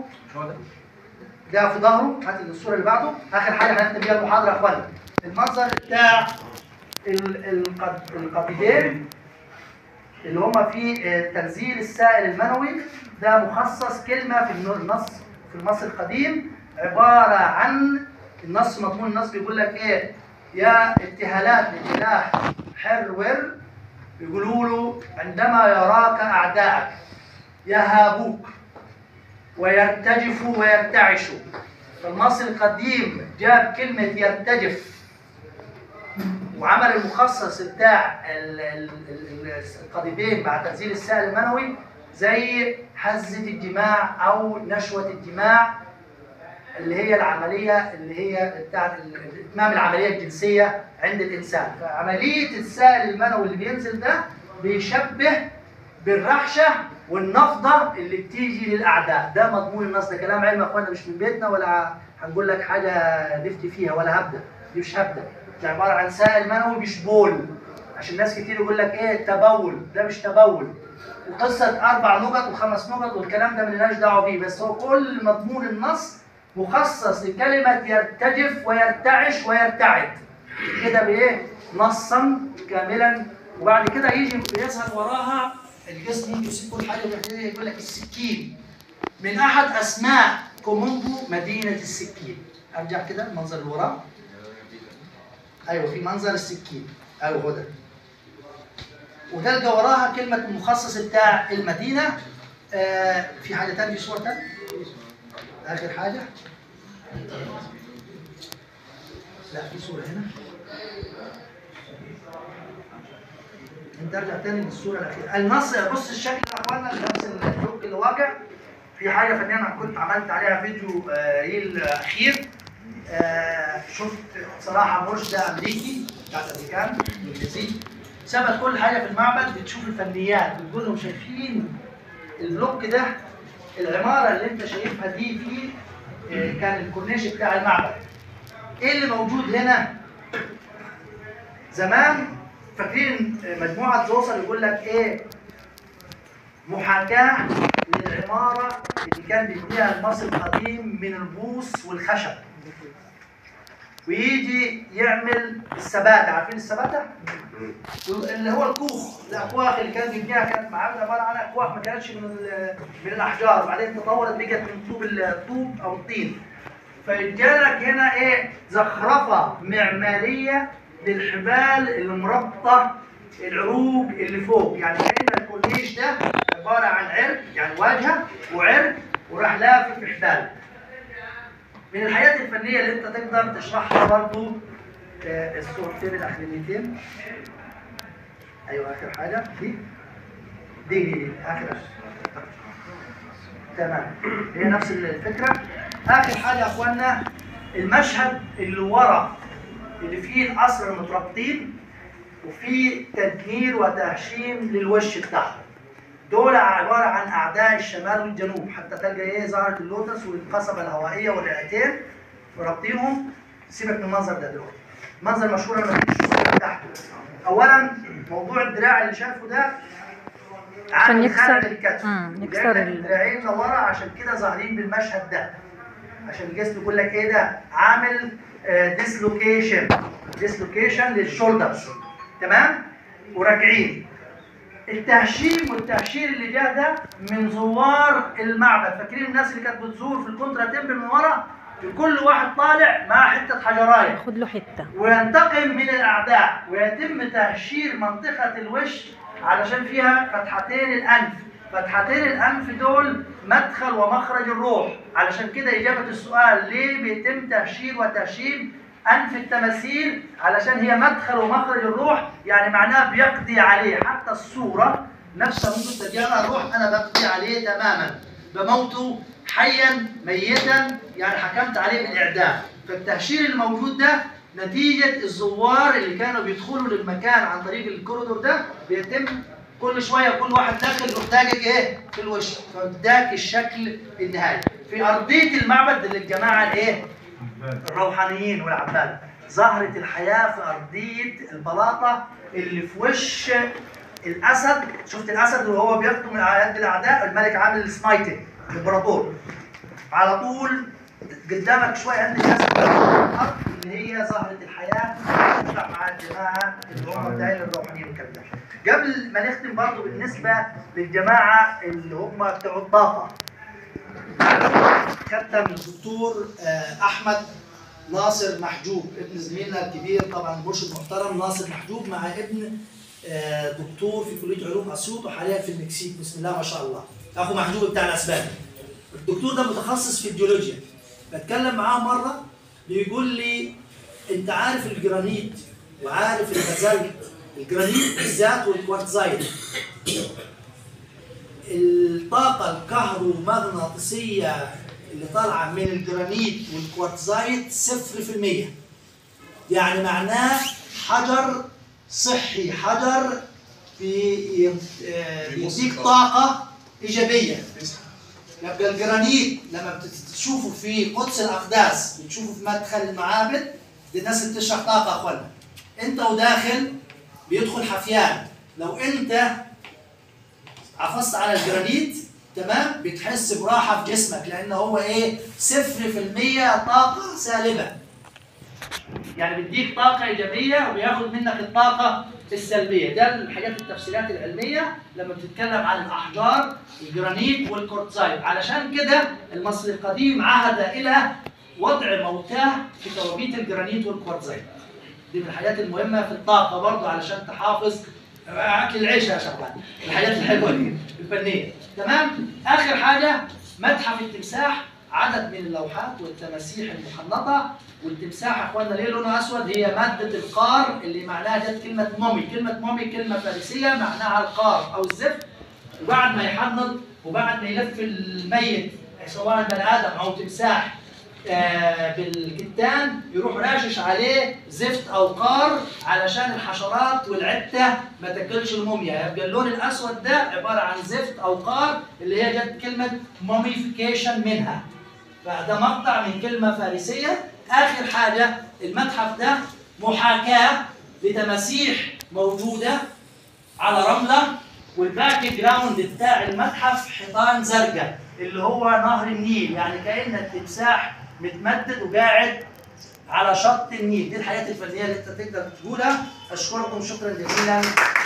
ده في ظهره هات الصوره اللي بعده اخر حاجه هنختم بيها المحاضره يا اخوانا المنظر بتاع ال- القد- القبيلين اللي هما في آه، تنزيل السائل المنوي ده مخصص كلمة في النص في النص القديم عبارة عن النص مضمون النص بيقول لك ايه يا ابتهالات للاله حرور بيقولوا له عندما يراك اعدائك يهابوك ويرتجفوا ويرتعشوا فالمصري القديم جاب كلمة يرتجف وعمل المخصص بتاع ال- ال- ال- القضيبين مع تنزيل السائل المنوي زي حزة الدماع أو نشوة الدماع اللي هي العملية اللي هي بتاع ال- ال- إتمام العملية الجنسية عند الإنسان فعملية السائل المنوي اللي بينزل ده بيشبه بالرحشة والنفضة اللي بتيجي للأعداء ده مضمون النص ده كلام علم يا أخوانا مش من بيتنا ولا هنقول لك حاجة نفتي فيها ولا هبدأ دي مش هبدأ ده عبارة عن سائل منوي مش بول عشان ناس كتير يقول لك ايه تبول ده مش تبول وقصة أربع نقط وخمس نقط والكلام ده ملناش دعوة بيه بس هو كل مضمون النص مخصص لكلمة يرتجف ويرتعش ويرتعد كده بإيه؟ نصا كاملا وبعد كده يجي يظهر وراها الجسم ممكن يسيب كل حاجة ويبتدي يقول لك السكين من أحد أسماء كومومبو مدينة السكين أرجع كده المنظر اللي وراه أيوه في منظر السكين أيوه هو ده وتلقى وراها كلمة المخصص بتاع المدينة آه في حاجة تانية في صورة تانية آخر حاجة لا في صورة هنا انت ارجع تاني للصورة الأخيرة النص بص الشكل يا اخوانا نفس اللوك اللي واقع في حاجة فنية أنا كنت عملت عليها فيديو آه ريل آه، أخير آه شفت صراحة مرشدة أمريكي بتاعت أمريكان إنجليزي ثبت كل حاجة في المعبد بتشوف الفنيات بتقول لهم شايفين البلوك ده العمارة اللي أنت شايفها دي في آه، كان الكورنيش بتاع المعبد إيه اللي موجود هنا؟ زمان فاكرين مجموعة زوسر يقول لك إيه؟ محاكاة للعمارة اللي كان بيبنيها المصري القديم من البوص والخشب ويجي يعمل السباتة عارفين السباتة؟ اللي هو الكوخ الأكواخ اللي كان بيبنيها كانت معاملة عبارة عن أكواخ ما كانتش من ال- من الأحجار وبعدين تطورت بقت من طوب الطوب أو الطين فجالك هنا إيه زخرفة معمارية للحبال المربطة العروق اللي فوق يعني كأن الكورنيش ده عبارة عن عرق يعني واجهة وعرق وراح لافف في حبال من الحاجات الفنية اللي انت تقدر تشرحها برضو آه، الصورتين الأخرانيتين أيوة آخر حاجة دي دي دي, دي. آخر تمام هي نفس الفكرة آخر حاجة يا أخوانا المشهد اللي ورا اللي فيه القصر المتربطين وفيه تدمير وتهشيم للوش بتاعهم دول عبارة عن أعداء الشمال والجنوب حتى تلقى إيه ظهرت اللوتس والقصبة الهوائية والرئتين ورابطينهم سيبك من المنظر ده دلوقتي منظر مشهور أنا مفيش الصورة بتاعته أولا موضوع الدراع اللي شايفه ده عشان عامل يكسر- خانة للكتف مم، يكسر جايب لك ال- الدراعين لورا عشان كده ظاهرين بالمشهد ده عشان الجسم يقول لك ايه ده عامل ديسلوكيشن ديسلوكيشن للشولدرز تمام وراجعين التهشيم والتهشير اللي جه ده من زوار المعبد فاكرين الناس اللي كانت بتزور في الكونترا تمبل من ورا كل واحد طالع مع حته حجرايه خد له حته وينتقم من الأعداء ويتم تهشير منطقة الوش علشان فيها فتحتين الأنف فتحتين الأنف دول مدخل ومخرج الروح علشان كده إجابة السؤال ليه بيتم تهشير وتهشيم أنف التماثيل علشان هي مدخل ومخرج الروح يعني معناها بيقضي عليه حتى الصورة نفسها ممكن تجيها الروح أنا بقضي عليه تماما بموته حيا ميتا يعني حكمت عليه بالإعدام فالتهشير الموجود ده نتيجة الزوار اللي كانوا بيدخلوا للمكان عن طريق الكوريدور ده بيتم كل شوية كل واحد داخل يروح داقق ايه في الوش فاداك الشكل النهائي في أرضية المعبد اللي الجماعة الايه الروحانيين والعباد ظهرت الحياة في أرضية البلاطة اللي في وش الأسد شفت الأسد وهو بيقتل من يد الأعداء الملك عامل سمايتنج الإمبراطور على طول قدامك شوية عند الأسد الأرض اللي هي ظهرت الحياة تطلع مع الجماعة اللي هم داير الروحانيين والكلام ده قبل ما نختم برضه بالنسبة للجماعة اللي هم بتوع الطاقة ختم الدكتور آه، أحمد ناصر محجوب ابن زميلنا الكبير طبعا مرشد محترم ناصر محجوب مع ابن آه، دكتور في كليه علوم اسيوط وحاليا في المكسيك بسم الله ما شاء الله اخو محجوب بتاع الاسبان الدكتور ده متخصص في الجيولوجيا بتكلم معاه مره بيقول لي انت عارف الجرانيت وعارف البازالت الجرانيت بالذات والكوارتزايت الطاقة الكهرومغناطيسية اللي طالعة من الجرانيت والكوارتزايت صفر في المية يعني معناه حجر صحي حجر بي- آه، بيديك طاقة إيجابية يبقى الجرانيت لما بتشوفه في قدس الأقداس بتشوفه في مدخل المعابد دي الناس اللي بتشرح طاقة يا أخوانا أنت وداخل بيدخل حفيان لو أنت عفصت على الجرانيت تمام بتحس براحة في جسمك لأن هو إيه صفر في المية طاقة سالبة يعني بيديك طاقة إيجابية وبياخد منك الطاقة السلبية ده الحاجات التفسيرات العلمية لما بتتكلم عن الأحجار الجرانيت والكورتزايت علشان كده المصري القديم عهد إلى وضع موتاه في توابيت الجرانيت والكورتزايت دي من الحاجات المهمة في الطاقة برضه علشان تحافظ أكل العيش يا شباب الحاجات الحلوة دي الفنية تمام آخر حاجة متحف التمساح عدد من اللوحات والتماسيح المحنطة والتمساح يا اخوانا ليه لونه اسود هي ماده القار اللي معناها جت كلمه مومي كلمه مومي كلمه فارسيه معناها القار او الزفت وبعد ما يحنط وبعد ما يلف الميت سواء بني ادم او تمساح آه، بالكتان يروح راشش عليه زفت او قار علشان الحشرات والعته ما تاكلش الموميا يبقى اللون الاسود ده عباره عن زفت او قار اللي هي جت كلمه موميفيكيشن منها فده مقطع من كلمة فارسية آخر حاجة المتحف ده محاكاة لتماسيح موجودة على رملة والباك جراوند بتاع المتحف حيطان زرقاء اللي هو نهر النيل يعني كأن التمساح متمدد وقاعد على شط النيل دي الحياة الفنية اللي انت تقدر تقولها اشكركم شكرا جزيلا